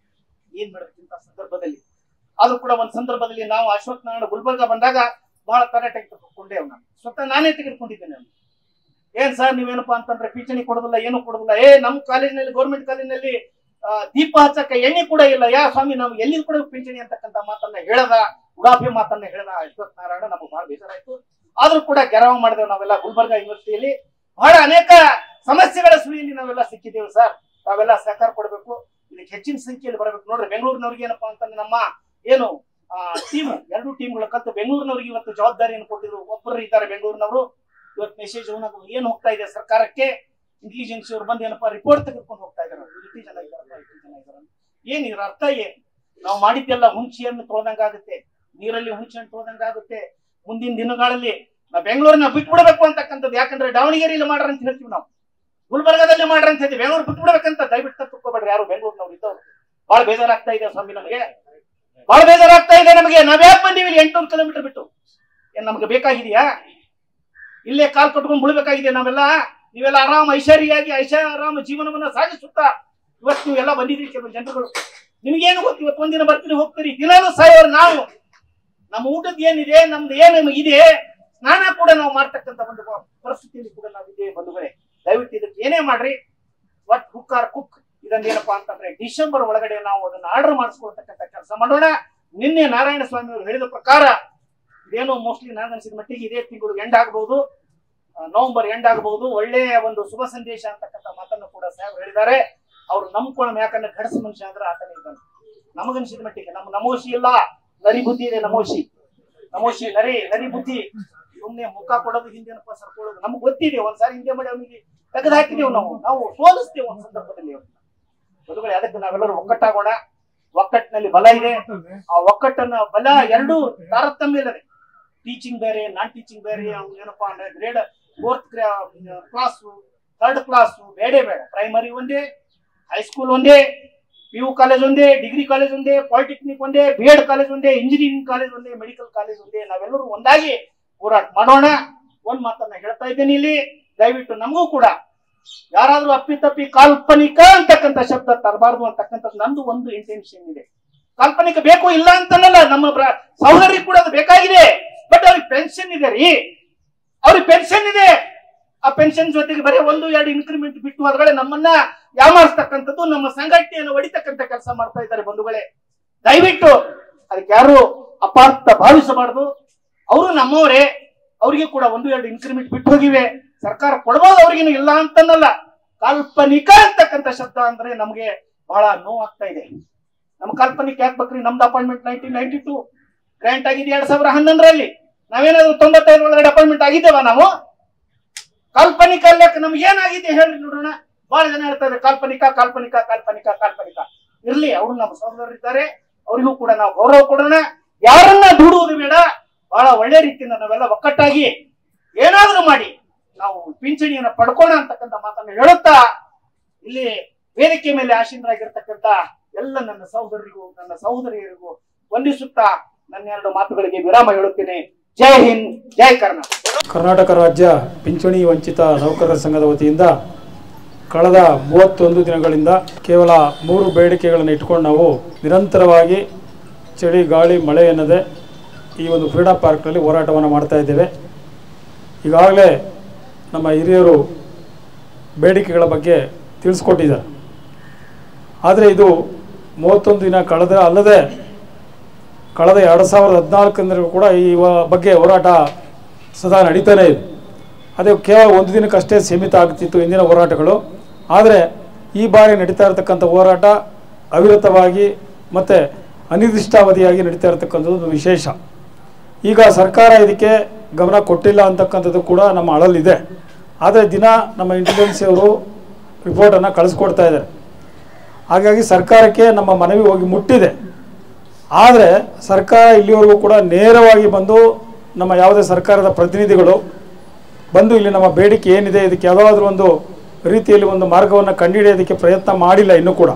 ಏನ್ ಮಾಡ್ಬೇಕಿಂತ ಸಂದರ್ಭದಲ್ಲಿ ಆದ್ರೂ ಕೂಡ ಒಂದ್ ಸಂದರ್ಭದಲ್ಲಿ ನಾವು ಅಶ್ವಥ್ ನಾರಾಯಣ ಗುಲ್ಬರ್ಗ ಬಂದಾಗ ಬಹಳ ತರಾಟೆಗೆ ತೆಗೆದುಕೊಂಡೇವು ನಾನು ಸ್ವತಃ ನಾನೇ ತೆಗೆದುಕೊಂಡಿದ್ದೇನೆ ನಾನು ಏನ್ ಸರ್ ನೀವೇನಪ್ಪಾ ಅಂತಂದ್ರೆ ಪಿಂಚಣಿ ಕೊಡೋದಿಲ್ಲ ಏನು ಕೊಡೋದಿಲ್ಲ ಏ ನಮ್ ಕಾಲೇಜಿನಲ್ಲಿ ಗೌರ್ಮೆಂಟ್ ಕಾಲೇಜಿನಲ್ಲಿ ಆ, ದೀಪ ಹಚ್ಚಕ್ಕ ಎಣ್ಣೆ ಕೂಡ ಇಲ್ಲ ಯಾ ಸ್ವಾಮಿ ನಾವು ಎಲ್ಲಿ ಕೂಡ ಪಿಂಚಣಿ ಅಂತಕ್ಕಂಥ ಮಾತನ್ನ ಹೇಳದ ಉಡಾಫಿ ಮಾತನ್ನ ಹೇಳದ ಅಶ್ವಥ್ ನಾರಾಯಣ ನಮಗೆ ಬಹಳ ಬೇಜಾರಾಯ್ತು ಆದ್ರೂ ಕೂಡ ಗೆರವ ಮಾಡಿದೆವು ನಾವೆಲ್ಲ ಗುಲ್ಬರ್ಗ ಯೂನಿವರ್ಸಿಟಿಯಲ್ಲಿ ಬಹಳ ಅನೇಕ ಸಮಸ್ಯೆಗಳ ಸುಳಿಯಲ್ಲಿ ನಾವೆಲ್ಲ ಸಿಕ್ಕಿದ್ದೇವೆ ಸರ್ ತಾವೆಲ್ಲ ಸಹಕಾರ ಕೊಡಬೇಕು ಇದಕ್ಕೆ ಹೆಚ್ಚಿನ ಸಂಖ್ಯೆಯಲ್ಲಿ ಬರಬೇಕು ನೋಡ್ರಿ ಬೆಂಗಳೂರಿನವ್ರಿಗೆ ಏನಪ್ಪಾ ಅಂತಂದ್ರೆ ನಮ್ಮ ಏನು ಟೀಮ್ ಎರಡು ಟೀಮ್ಗಳ ಕಲ್ತು ಬೆಂಗಳೂರಿನವ್ರಿಗೆ ಇವತ್ತು ಜವಾಬ್ದಾರಿಯನ್ನು ಕೊಟ್ಟಿದ್ರು ಒಬ್ಬರು ಇದ್ದಾರೆ ಬೆಂಗಳೂರಿನವರು ಇವತ್ತು ಮೆಸೇಜ್ ಏನ್ ಹೋಗ್ತಾ ಇದೆ ಸರ್ಕಾರಕ್ಕೆ ಇಂಟೆಲಿಜೆನ್ಸ್ ಅವರು ಬಂದು ಏನಪ್ಪಾ ರಿಪೋರ್ಟ್ ತೆಗೆದುಕೊಂಡು ಹೋಗ್ತಾ ಇದ್ದಾರೆ ಇಷ್ಟು ಜನ ಇದ್ದಾರಪ್ಪ ಇಷ್ಟು ಜನ ಇದ್ದಾರೆ ಏನ್ ಇದ್ರ ಅರ್ಥ ಏನು ನಾವು ಮಾಡಿದ್ದೆಲ್ಲ ಹುಂಚಿಯನ್ನು ತೊಳೆದಂಗಾಗುತ್ತೆ ನೀರಲ್ಲಿ ಹುಂಚಿಯನ್ನು ತೊಳೆದಂಗಾಗುತ್ತೆ ಮುಂದಿನ ದಿನಗಳಲ್ಲಿ ನಾವು ಬೆಂಗಳೂರಿನ ಬಿಟ್ಬಿಡ್ಬೇಕು ಅಂತಕ್ಕಂಥದ್ದು ಯಾಕಂದ್ರೆ ದಾವಣಗೆರೆಯಲ್ಲಿ ಮಾಡ್ರ ಅಂತ ಹೇಳ್ತೀವಿ ನಾವು ಗುಲ್ಬರ್ಗದಲ್ಲಿ ಮಾಡ್ರ ಅಂತ ಹೇಳ್ತೀವಿ ಬೆಂಗಳೂರು ಬಿಟ್ಬಿಡ್ಬೇಕಂತ ದಯವಿಟ್ಟು ತಪ್ಪಿಕೊಬೇಡ್ರಿ ಯಾರು ಬೆಂಗಳೂರಿನವ್ರು ಇದ್ದವ್ರು ಬಹಳ ಬೇಜಾರಾಗ್ತಾ ಇದೆ ಸ್ವಾಮಿ ನಮಗೆ ಬಹಳ ಬೇಜಾರಾಗ್ತಾ ಇದೆ ನಮಗೆ ನಾವ್ ಯಾಕೆ ಬಂದೀವಿ ಇಲ್ಲಿ ಎಂಟುನೂರು ಕಿಲೋಮೀಟರ್ ಬಿಟ್ಟು ಏನ್ ನಮ್ಗೆ ಬೇಕಾಗಿದೆಯಾ ಇಲ್ಲೇ ಕಾಲ್ ಕಟ್ಕೊಂಡು ಬಿಡ್ಬೇಕಾಗಿದೆ ನಾವೆಲ್ಲ ನೀವೆಲ್ಲ ಆರಾಮ್ ಐಶ್ವರ್ಯಾಗಿ ಐಷಾರಾಮ ಜೀವನವನ್ನ ಸಾಗಿಸುತ್ತಾ ಇವತ್ತು ನೀವೆಲ್ಲ ಬಂದಿದ್ದೀರಿ ಕೆಲವು ಜನರುಗಳು ನಿಮ್ಗೇನು ಗೊತ್ತು ಇವತ್ತು ಒಂದಿನ ಬರ್ತೀರಿ ಹೋಗ್ತೀರಿ ದಿನಾನು ಸಾಯೋರು ನಾವು ನಮ್ಮ ಊಟದ ಏನಿದೆ ನಮ್ದು ಏನು ಇದೆ ಸ್ನಾನ ಕೂಡ ನಾವು ಮಾಡ್ತಕ್ಕಂಥ ಒಂದು ಪರಿಸ್ಥಿತಿಯಲ್ಲಿ ಕೂಡ ನಾವು ಇದ್ದೇವೆ ಬಂಧುಗಳೇ ದಯವಿಟ್ಟು ಇದಕ್ಕೆ ಏನೇ ಮಾಡ್ರಿ ಒಟ್ ಹುಕ್ ಆರ್ ಕುಕ್ ಇದನ್ನೇನಪ್ಪಾ ಅಂತಂದ್ರೆ ಡಿಸೆಂಬರ್ ಒಳಗಡೆ ನಾವು ಅದನ್ನ ಆರ್ಡರ್ ಮಾಡಿಸ್ಕೊಳ್ತಕ್ಕಂಥ ಕೆಲಸ ಮಾಡೋಣ ನಿನ್ನೆ ನಾರಾಯಣ ಸ್ವಾಮಿ ಅವರು ಹೇಳಿದ ಪ್ರಕಾರ ಇದೇನೋ ಮೋಸ್ಟ್ಲಿ ನಾನು ಅನಿಸಿದ ಮಟ್ಟಿಗೆ ಇದೇ ತಿಂಗಳು ಎಂಡ್ ಆಗಬಹುದು ನವೆಂಬರ್ ಎಂಡ್ ಆಗಬಹುದು ಒಳ್ಳೆಯ ಒಂದು ಶುಭ ಸಂದೇಶ ಅಂತಕ್ಕಂಥ ಮಾತನ್ನು ಕೂಡ ಸಾಹೇಬ್ ಹೇಳಿದ್ದಾರೆ ಅವ್ರು ನಂಬ್ಕೊಳ್ಳೋ ಯಾಕಂದ್ರೆ ಗಡಸು ಮನುಷ್ಯ ಅಂದ್ರೆ ಆತನೇ ಇದ್ದಾನೆ ನಮಗನ್ಸಿದ ಮಟ್ಟಿಗೆ ನಮ್ಮ ನಮೋಶಿ ಇಲ್ಲ ನರಿ ಬುದ್ಧಿ ಇದೆ ನಮೋಶಿ ನಮೋಶಿ ನರಿ ನರಿ ಬುದ್ಧಿ ಸುಮ್ನೆ ಮುಖ ಕೊಡೋದು ಹಿಂದೆನಪ್ಪ ಸರ್ಕೊಳ್ಳೋದು ನಮ್ಗೆ ಗೊತ್ತಿದೆ ಒಂದ್ಸಾರಿ ಹಿಂದೆ ಮಾಡಿ ಅವನಿಗೆ ತೆಗೆದು ಹಾಕಿದೆವು ನಾವು ನಾವು ಸೋಲಿಸ್ತೇವೆ ಒಂದ್ ಸಂದರ್ಭದಲ್ಲಿ ಅವ್ರನ್ನ ಬದುಗಳೇ ಅದಕ್ಕೆ ನಾವೆಲ್ಲರೂ ಒಕ್ಕಟ್ಟಾಗೋಣ ಒಕ್ಕಟ್ಟಿನಲ್ಲಿ ಬಲ ಇದೆ ಆ ಒಕ್ಕಟ್ಟನ್ನ ಬಲ ಎರಡು ತಾರತಮ್ಯ ಇಲ್ಲದೆ ಟೀಚಿಂಗ್ ಬೇರೆ ನಾನ್ ಟೀಚಿಂಗ್ ಬೇರೆ ಅವ್ನು ಏನಪ್ಪಾ ಅಂದ್ರೆ grade fourth class third class ಬೇಡೇ ಬೇಡ ಪ್ರೈಮರಿ ಒಂದೇ ಹೈಸ್ಕೂಲ್ ಒಂದೇ ಪಿ ಯು ಕಾಲೇಜ್ ಒಂದೇ ಡಿಗ್ರಿ ಕಾಲೇಜ್ ಒಂದೇ ಪಾಲಿಟೆಕ್ನಿಕ್ ಒಂದೇ ಬಿ ಎಡ್ ಕಾಲೇಜ್ ಒಂದೇ ಇಂಜಿನಿಯರಿಂಗ್ ಕಾಲೇಜ್ ಒಂದೇ ಮೆಡಿಕಲ್ ಕಾಲೇಜ್ ಒಂದೇ ನಾವೆಲ್ಲರೂ ಒಂದಾಗಿ ಹೋರಾಟ ಮಾಡೋಣ ಒಂದ್ ಮಾತನ್ನ ಹೇಳ್ತಾ ಇದ್ದೀನಿ ಇಲ್ಲಿ ದಯವಿಟ್ಟು ನಮಗೂ ಕೂಡ ಯಾರಾದ್ರೂ ಅಪ್ಪಿತಪ್ಪಿ ಕಾಲ್ಪನಿಕ ಅಂತಕ್ಕಂಥ ಶಬ್ದ ತರಬಾರ್ದು ಅಂತಕ್ಕಂಥದ್ದು ನಂದು ಒಂದು ಇಂಟೆನ್ಷನ್ ಇದೆ ಕಾಲ್ಪನಿಕ ಬೇಕು ಇಲ್ಲ ಅಂತನಲ್ಲ ನಮ್ಮ ಬ್ರ- ಸಹೋದರಿಗೆ ಕೂಡ ಅದು ಬೇಕಾಗಿದೆ ಬಟ್ ಅವ್ರಿಗೆ ಪೆನ್ಷನ್ ಇದೆ ರೀ ಅವ್ರಿಗೆ ಪೆನ್ಷನ್ ಇದೆ ಆ ಪೆನ್ಷನ್ ಜೊತೆಗೆ ಬರೀ ಒಂದು ಎರಡು ಇನ್ಕ್ರಿಮೆಂಟ್ ಬಿಟ್ಟು ಅದ್ರೊಳಗೆ ನಮ್ಮನ್ನ ಯಾಮಾರಿಸ್ತಕ್ಕಂಥದ್ದು ನಮ್ಮ ಸಂಘಟನೆಯನ್ನು ಹೊಡಿತಕ್ಕಂಥ ಕೆಲಸ ಮಾಡ್ತಾ ಇದ್ದಾರೆ ಬಂಧುಗಳೇ ದಯವಿಟ್ಟು ಅದಕ್ಕೆ ಯಾರು ಅಪಾರ್ಥ ಭಾವಿಸಬಾರದು ಅವರು ನಮ್ಮವರೇ ಅವರಿಗೆ ಕೂಡ ಒಂದು ಎರಡು ಇನ್ಕ್ರಿಮೆಂಟ್ ಬಿಟ್ಟು ಹೋಗಿವೆ ಸರ್ಕಾರ ಕೊಡ್ಬೋದು ಅವ್ರಿಗೇನು ಇಲ್ಲ ಅಂತನಲ್ಲ ಕಾಲ್ಪನಿಕ ಅಂತಕ್ಕಂಥ ಶಬ್ದ ಅಂದ್ರೆ ನಮಗೆ ಬಹಳ ನೋವಾಗ್ತಾ ಇದೆ ನಮ್ಮ ಕಾಲ್ಪನಿಕ ಯಾಕೆ ಬೇಕ್ರಿ ನಮ್ದು appointment nineteen ninety two grant ಆಗಿದೆ ಎರಡ್ ಸಾವಿರ ಹನ್ನೊಂದರಲ್ಲಿ ನಾವೇನಾದ್ರೂ ತೊಂಬತ್ತೈದು ಒಳಗಡೆ ಅಪಾಯಿಂಟ್ಮೆಂಟ್ ಆಗಿದ್ದೇವ ನಾವು ಕಾಲ್ಪನಿಕ ಅಲ್ಲಕ್ಕೆ ನಮ್ಗೆ ಏನಾಗಿದೆ ಹೇಳಿ ನೋಡೋಣ ಬಹಳ ಜನ ಹೇಳ್ತಾರೆ ಕಾಲ್ಪನಿಕ ಕಾಲ್ಪನಿಕ ಕಾಲ್ಪನಿಕ ಕಾಲ್ಪನಿಕ ಇರ್ಲಿ ಅವ್ರು ನಮ್ಮ ಸಹೋದರರಿದ್ದಾರೆ ಅವರಿಗೂ ಕೂಡ ನಾವು ಗೌರವ ಕೊಡೋಣ ಯಾರನ್ನ ದೂಡುವುದು ಬೇಡ ಬಹಳ ಒಳ್ಳೆ ರೀತಿಯಿಂದ ನಾವೆಲ್ಲ ಒಕ್ಕಟ್ಟಾಗಿ ಏನಾದ್ರೂ ಮಾಡಿ ನಾವು ಪಿಂಚಣಿಯನ್ನ ಪಡ್ಕೋಣ ಅಂತಕ್ಕಂಥ ಮಾತನ್ನು ಹೇಳುತ್ತಾ ಇಲ್ಲಿ ವೇದಿಕೆ ಮೇಲೆ ಆಸೀನರಾಗಿರ್ತಕ್ಕಂಥ ಎಲ್ಲ ನನ್ನ ಸಹೋದರರಿಗೂ ನನ್ನ ಸಹೋದರಿಯರಿಗೂ ವಂದಿಸುತ್ತಾ ನನ್ನ ಎರಡು ಮಾತುಗಳಿಗೆ ವಿರಾಮ ಹೇಳುತ್ತೇನೆ ಜೈ ಹಿಂದ್ ಜೈ ಕರ್ನಾಟಕ ಕರ್ನಾಟಕ ರಾಜ್ಯ ಪಿಂಚಣಿ ವಂಚಿತ ನೌಕರರ ಸಂಘದ ವತಿಯಿಂದ ಕಳೆದ ಮೂವತ್ತೊಂದು ದಿನಗಳಿಂದ ಕೇವಲ ಮೂರು ಬೇಡಿಕೆಗಳನ್ನು ಇಟ್ಕೊಂಡು ನಾವು ನಿರಂತರವಾಗಿ ಚಳಿ ಗಾಳಿ ಮಳೆ ಎನ್ನದೆ ಈ ಒಂದು ಕ್ರೀಡಾ ಪಾರ್ಕ್ನಲ್ಲಿ ಹೋರಾಟವನ್ನು ಮಾಡ್ತಾ ಇದ್ದೇವೆ ಈಗಾಗಲೇ ನಮ್ಮ ಹಿರಿಯರು ಬೇಡಿಕೆಗಳ ಬಗ್ಗೆ ತಿಳಿಸ್ಕೊಟ್ಟಿದ್ದಾರೆ ಆದರೆ ಇದು ಮೂವತ್ತೊಂದು ದಿನ ಕಳೆದ ಅಲ್ಲದೆ ಕಳೆದ ಎರಡು ಸಾವಿರದ ಹದಿನಾಲ್ಕರಿಂದಲೂ ಕೂಡ ಈ ವ- ಬಗ್ಗೆ ಹೋರಾಟ ಸದಾ ನಡೀತಾನೇ ಇದೆ ಅದೇ ಕೇವಲ ಒಂದು ದಿನಕ್ಕಷ್ಟೇ ಸೀಮಿತ ಆಗ್ತಿತ್ತು ಇಂದಿನ ಹೋರಾಟಗಳು ಆದರೆ ಈ ಬಾರಿ ನಡೀತಾ ಇರತಕ್ಕಂಥ ಹೋರಾಟ ಅವಿರತವಾಗಿ ಮತ್ತು ಅನಿರ್ದಿಷ್ಟಾವಧಿಯಾಗಿ ನಡೀತಾ ಇರತಕ್ಕಂಥದ್ದು ಒಂದು ವಿಶೇಷ ಈಗ ಸರ್ಕಾರ ಇದಕ್ಕೆ ಗಮನ ಕೊಟ್ಟಿಲ್ಲ ಅಂತಕ್ಕಂಥದ್ದು ಕೂಡ ನಮ್ಮ ಅಳಲಿದೆ ಆದರೆ ದಿನ ನಮ್ಮ ಇಂಟೆಲಿಜೆನ್ಸಿ ಅವರು ರಿಪೋರ್ಟನ್ನು ಕಳಿಸ್ಕೊಡ್ತಾ ಇದ್ದಾರೆ ಹಾಗಾಗಿ ಸರ್ಕಾರಕ್ಕೆ ನಮ್ಮ ಮನವಿ ಹೋಗಿ ಮುಟ್ಟಿದೆ ಆದರೆ ಸರ್ಕಾರ ಇಲ್ಲಿವರೆಗೂ ಕೂಡ ನೇರವಾಗಿ ಬಂದು ನಮ್ಮ ಯಾವುದೇ ಸರ್ಕಾರದ ಪ್ರತಿನಿಧಿಗಳು ಬಂದು ಇಲ್ಲಿ ನಮ್ಮ ಬೇಡಿಕೆ ಏನಿದೆ ಇದಕ್ಕೆ ಯಾವುದಾದ್ರೂ ಒಂದು ರೀತಿಯಲ್ಲಿ ಒಂದು ಮಾರ್ಗವನ್ನು ಕಂಡುಹಿಡಿಯೋದಕ್ಕೆ ಪ್ರಯತ್ನ ಮಾಡಿಲ್ಲ ಇನ್ನೂ ಕೂಡ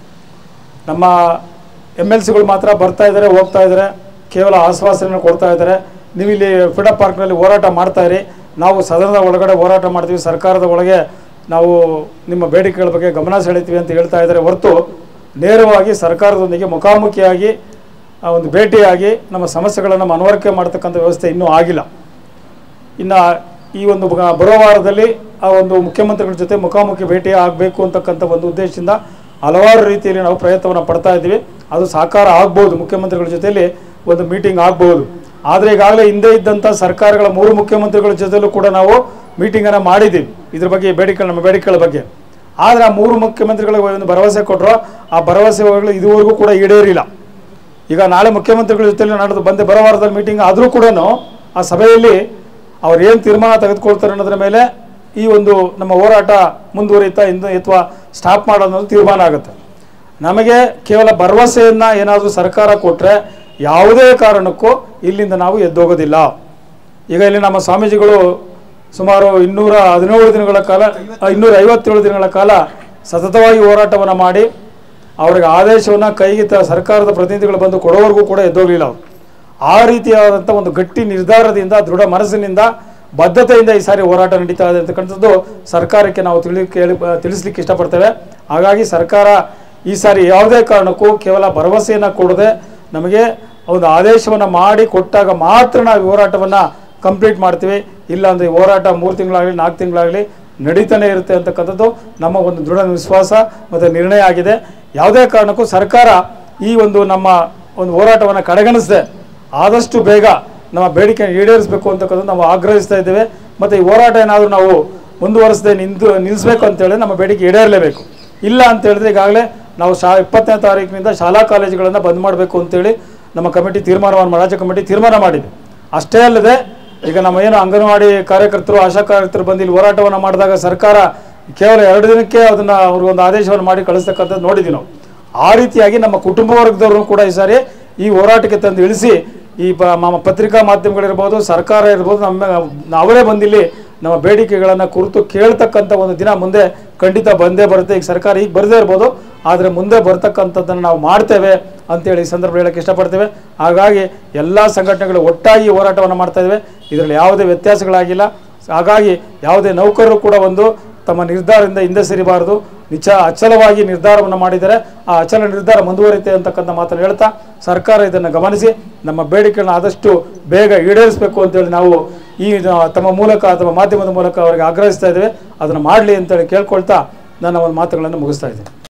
ನಮ್ಮ ಎಮ್ ಎಲ್ ಸಿಗಳು ಮಾತ್ರ ಬರ್ತಾ ಇದ್ದಾರೆ ಹೋಗ್ತಾ ಇದ್ದಾರೆ ಕೇವಲ ಆಶ್ವಾಸನೆ ಕೊಡ್ತಾ ಇದ್ದಾರೆ ನೀವು ಇಲ್ಲಿ ಫ್ರೀಡಮ್ ಪಾರ್ಕ್ನಲ್ಲಿ ಹೋರಾಟ ಮಾಡ್ತಾ ಇರಿ ನಾವು ಸದನದ ಒಳಗಡೆ ಹೋರಾಟ ಮಾಡ್ತೀವಿ ಸರ್ಕಾರದ ಒಳಗೆ ನಾವು ನಿಮ್ಮ ಬೇಡಿಕೆಗಳ ಬಗ್ಗೆ ಗಮನ ಸೆಳೀತೀವಿ ಅಂತ ಹೇಳ್ತಾ ಇದ್ದಾರೆ ಹೊರತು ನೇರವಾಗಿ ಸರ್ಕಾರದೊಂದಿಗೆ ಮುಖಾಮುಖಿಯಾಗಿ ಆ ಒಂದು ಭೇಟಿಯಾಗಿ ನಮ್ಮ ಸಮಸ್ಯೆಗಳನ್ನು ಮನವರಿಕೆ ಮಾಡ್ತಕ್ಕಂಥ ವ್ಯವಸ್ಥೆ ಇನ್ನೂ ಆಗಿಲ್ಲ ಇನ್ನು ಈ ಒಂದು ಬ- ಬರೋ ವಾರದಲ್ಲಿ ಆ ಒಂದು ಮುಖ್ಯಮಂತ್ರಿಗಳ ಜೊತೆ ಮುಖಾಮುಖಿ ಭೇಟಿ ಆಗಬೇಕು ಅಂತಕ್ಕಂಥ ಒಂದು ಉದ್ದೇಶದಿಂದ ಹಲವಾರು ರೀತಿಯಲ್ಲಿ ನಾವು ಪ್ರಯತ್ನವನ್ನು ಪಡ್ತಾ ಇದ್ದೀವಿ ಅದು ಸಾಕಾರ ಆಗ್ಬೋದು ಮುಖ್ಯಮಂತ್ರಿಗಳ ಜೊತೆಯಲ್ಲಿ ಒಂದು ಮೀಟಿಂಗ್ ಆಗ್ಬೋದು ಆದರೆ ಈಗಾಗಲೇ ಹಿಂದೆ ಇದ್ದಂಥ ಸರ್ಕಾರಗಳ ಮೂರು ಮುಖ್ಯಮಂತ್ರಿಗಳ ಜೊತೆಲೂ ಕೂಡ ನಾವು ಮೀಟಿಂಗನ್ನು ಮಾಡಿದ್ದೀವಿ ಇದ್ರ ಬಗ್ಗೆ ಬೇಡಿಕೆ ನಮ್ಮ ಬೇಡಿಕೆಗಳ ಬಗ್ಗೆ ಆದರೆ ಆ ಮೂರು ಮುಖ್ಯಮಂತ್ರಿಗಳಿಗೆ ಒಂದು ಭರವಸೆ ಕೊಟ್ಟರು ಆ ಭರವಸೆಗಳು ಇದುವರೆಗೂ ಕೂಡ ಈಡೇರಿಲ್ಲ ಈಗ ನಾಳೆ ಮುಖ್ಯಮಂತ್ರಿಗಳ ಜೊತೆ ನಡೆದು ಬಂದೆ ಬರೋ ವಾರದಲ್ಲಿ ಮೀಟಿಂಗ್ ಆದರೂ ಕೂಡ ಆ ಸಭೆಯಲ್ಲಿ ಅವ್ರು ಏನು ತೀರ್ಮಾನ ತೆಗೆದುಕೊಳ್ತಾರೆ ಅನ್ನೋದ್ರ ಮೇಲೆ ಈ ಒಂದು ನಮ್ಮ ಹೋರಾಟ ಮುಂದುವರಿತಾ ಇಂದು ಅಥವಾ ಸ್ಟಾಪ್ ಮಾಡೋದು ತೀರ್ಮಾನ ಆಗುತ್ತೆ ನಮಗೆ ಕೇವಲ ಭರವಸೆಯನ್ನು ಏನಾದರೂ ಸರ್ಕಾರ ಕೊಟ್ಟರೆ ಯಾವುದೇ ಕಾರಣಕ್ಕೂ ಇಲ್ಲಿಂದ ನಾವು ಎದ್ದೋಗೋದಿಲ್ಲ ಈಗ ಇಲ್ಲಿ ನಮ್ಮ ಸ್ವಾಮೀಜಿಗಳು ಸುಮಾರು ಇನ್ನೂರ ಹದಿನೇಳು ದಿನಗಳ ಕಾಲ ಇನ್ನೂರ ಐವತ್ತೇಳು ದಿನಗಳ ಕಾಲ ಸತತವಾಗಿ ಹೋರಾಟವನ್ನು ಮಾಡಿ ಅವರಿಗೆ ಆದೇಶವನ್ನು ಕೈಗೆ ತ- ಸರ್ಕಾರದ ಪ್ರತಿನಿಧಿಗಳು ಬಂದು ಕೊಡೋವರೆಗೂ ಕೂಡ ಎದ್ದೋಗಲಿಲ್ಲ ಅವರು ಆ ರೀತಿಯಾದಂಥ ಒಂದು ಗಟ್ಟಿ ನಿರ್ಧಾರದಿಂದ ದೃಢ ಮನಸ್ಸಿನಿಂದ ಬದ್ಧತೆಯಿಂದ ಈ ಸಾರಿ ಹೋರಾಟ ನಡೀತಾ ಇದೆ ಅಂತಕ್ಕಂಥದ್ದು ಸರ್ಕಾರಕ್ಕೆ ನಾವು ತಿಳಿ ಕೇಳಿ ತಿಳಿಸ್ಲಿಕ್ಕೆ ಇಷ್ಟಪಡ್ತೇವೆ ಹಾಗಾಗಿ ಸರ್ಕಾರ ಈ ಸಾರಿ ಯಾವುದೇ ಕಾರಣಕ್ಕೂ ಕೇವಲ ಭರವಸೆಯನ್ನು ಕೊಡದೆ ನಮಗೆ ಒಂದು ಆದೇಶವನ್ನು ಮಾಡಿ ಕೊಟ್ಟಾಗ ಮಾತ್ರ ನಾವು ಈ ಹೋರಾಟವನ್ನು ಕಂಪ್ಲೀಟ್ ಮಾಡ್ತೀವಿ ಇಲ್ಲಾಂದರೆ ಈ ಹೋರಾಟ ಮೂರು ತಿಂಗಳಾಗಲಿ ನಾಲ್ಕು ತಿಂಗಳಾಗಲಿ ನಡೀತಾನೆ ಇರುತ್ತೆ ಅಂತಕ್ಕಂಥದ್ದು ನಮ್ಮ ಒಂದು ದೃಢ ವಿಶ್ವಾಸ ಮತ್ತು ನಿರ್ಣಯ ಆಗಿದೆ ಯಾವುದೇ ಕಾರಣಕ್ಕೂ ಸರ್ಕಾರ ಈ ಒಂದು ನಮ್ಮ ಒಂದು ಹೋರಾಟವನ್ನು ಕಡೆಗಣಿಸದೆ ಆದಷ್ಟು ಬೇಗ ನಮ್ಮ ಬೇಡಿಕೆ ಈಡೇರಿಸಬೇಕು ಅಂತಕ್ಕಂಥದ್ದು ನಾವು ಆಗ್ರಹಿಸ್ತಾ ಇದ್ದೇವೆ ಮತ್ತು ಈ ಹೋರಾಟ ಏನಾದರೂ ನಾವು ಮುಂದುವರಿಸದೆ ನಿಂತು ನಿಲ್ಲಿಸಬೇಕು ಅಂತೇಳಿ ನಮ್ಮ ಬೇಡಿಕೆ ಈಡೇರಲೇಬೇಕು ಇಲ್ಲ ಅಂತ ಹೇಳಿದ್ರೆ ಈಗಾಗಲೇ ನಾವು ಶಾ ಇಪ್ಪತ್ತನೇ ತಾರೀಕಿನಿಂದ ಶಾಲಾ ಕಾಲೇಜುಗಳನ್ನು ಬಂದ್ ಮಾಡಬೇಕು ಅಂತೇಳಿ ನಮ್ಮ ಕಮಿಟಿ ತೀರ್ಮಾನವನ್ನು ರಾಜ್ಯ ಕಮಿಟಿ ತೀರ್ಮಾನ ಮಾಡಿದೆ ಅಷ್ಟೇ ಅಲ್ಲದೆ ಈಗ ನಮ್ಮ ಏನು ಅಂಗನವಾಡಿ ಕಾರ್ಯಕರ್ತರು ಆಶಾ ಕಾರ್ಯಕರ್ತರು ಬಂದು ಇಲ್ಲಿ ಹೋರಾಟವನ್ನು ಮಾಡಿದಾಗ ಸರ್ಕಾರ ಕೇವಲ ಎರಡು ದಿನಕ್ಕೆ ಅದನ್ನು ಅವ್ರಿಗೆ ಒಂದು ಆದೇಶವನ್ನು ಮಾಡಿ ಕಳಿಸ್ತಕ್ಕಂಥದ್ದು ನೋಡಿದ್ವಿ ನಾವು ಆ ರೀತಿಯಾಗಿ ನಮ್ಮ ಕುಟುಂಬ ವರ್ಗದವರು ಕೂಡ ಈ ಸಾರಿ ಈ ಹೋರಾಟಕ್ಕೆ ತಂದು ಇಳಿಸಿ ಈ ಪ ನಮ್ಮ ಪತ್ರಿಕಾ ಮಾಧ್ಯಮಗಳಿರ್ಬೋದು ಸರ್ಕಾರ ಇರ್ಬೋದು ನಮ್ಮ ಅವರೇ ಬಂದಿಲ್ಲಿ ನಮ್ಮ ಬೇಡಿಕೆಗಳನ್ನು ಕುರಿತು ಕೇಳ್ತಕ್ಕಂಥ ಒಂದು ದಿನ ಮುಂದೆ ಖಂಡಿತ ಬಂದೇ ಬರುತ್ತೆ ಈಗ ಸರ್ಕಾರ ಈಗ ಬರದೇ ಇರ್ಬೋದು ಆದರೆ ಮುಂದೆ ಬರ್ತಕ್ಕಂಥದ್ದನ್ನು ನಾವು ಮಾಡ್ತೇವೆ ಅಂತೇಳಿ ಈ ಸಂದರ್ಭ ಹೇಳಕ್ಕೆ ಇಷ್ಟಪಡ್ತೇವೆ ಹಾಗಾಗಿ ಎಲ್ಲ ಸಂಘಟನೆಗಳು ಒಟ್ಟಾಗಿ ಹೋರಾಟವನ್ನು ಮಾಡ್ತಾ ಇದ್ದೇವೆ ಇದರಲ್ಲಿ ಯಾವುದೇ ವ್ಯತ್ಯಾಸಗಳಾಗಿಲ್ಲ ಹಾಗಾಗಿ ಯಾವುದೇ ನೌಕರರು ಕೂಡ ಒಂದು ತಮ್ಮ ನಿರ್ಧಾರದಿಂದ ಹಿಂದೆ ಸರಿಬಾರದು ನಿಚ ಅಚಲವಾಗಿ ನಿರ್ಧಾರವನ್ನು ಮಾಡಿದರೆ ಆ ಅಚಲ ನಿರ್ಧಾರ ಮುಂದುವರಿತೆ ಅಂತಕ್ಕಂಥ ಮಾತನ್ನು ಹೇಳ್ತಾ ಸರ್ಕಾರ ಇದನ್ನು ಗಮನಿಸಿ ನಮ್ಮ ಬೇಡಿಕೆಗಳನ್ನ ಆದಷ್ಟು ಬೇಗ ಈಡೇರಿಸಬೇಕು ಅಂತೇಳಿ ನಾವು ಈ ತಮ್ಮ ಮೂಲಕ ಅಥವಾ ಮಾಧ್ಯಮದ ಮೂಲಕ ಅವರಿಗೆ ಆಗ್ರಹಿಸ್ತಾ ಇದ್ದೇವೆ ಅದನ್ನು ಮಾಡಲಿ ಅಂತೇಳಿ ಕೇಳ್ಕೊಳ್ತಾ ನನ್ನ ಒಂದು ಮಾತುಗಳನ್ನು ಮುಗಿಸ್ತಾ ಇದ್ದೇನೆ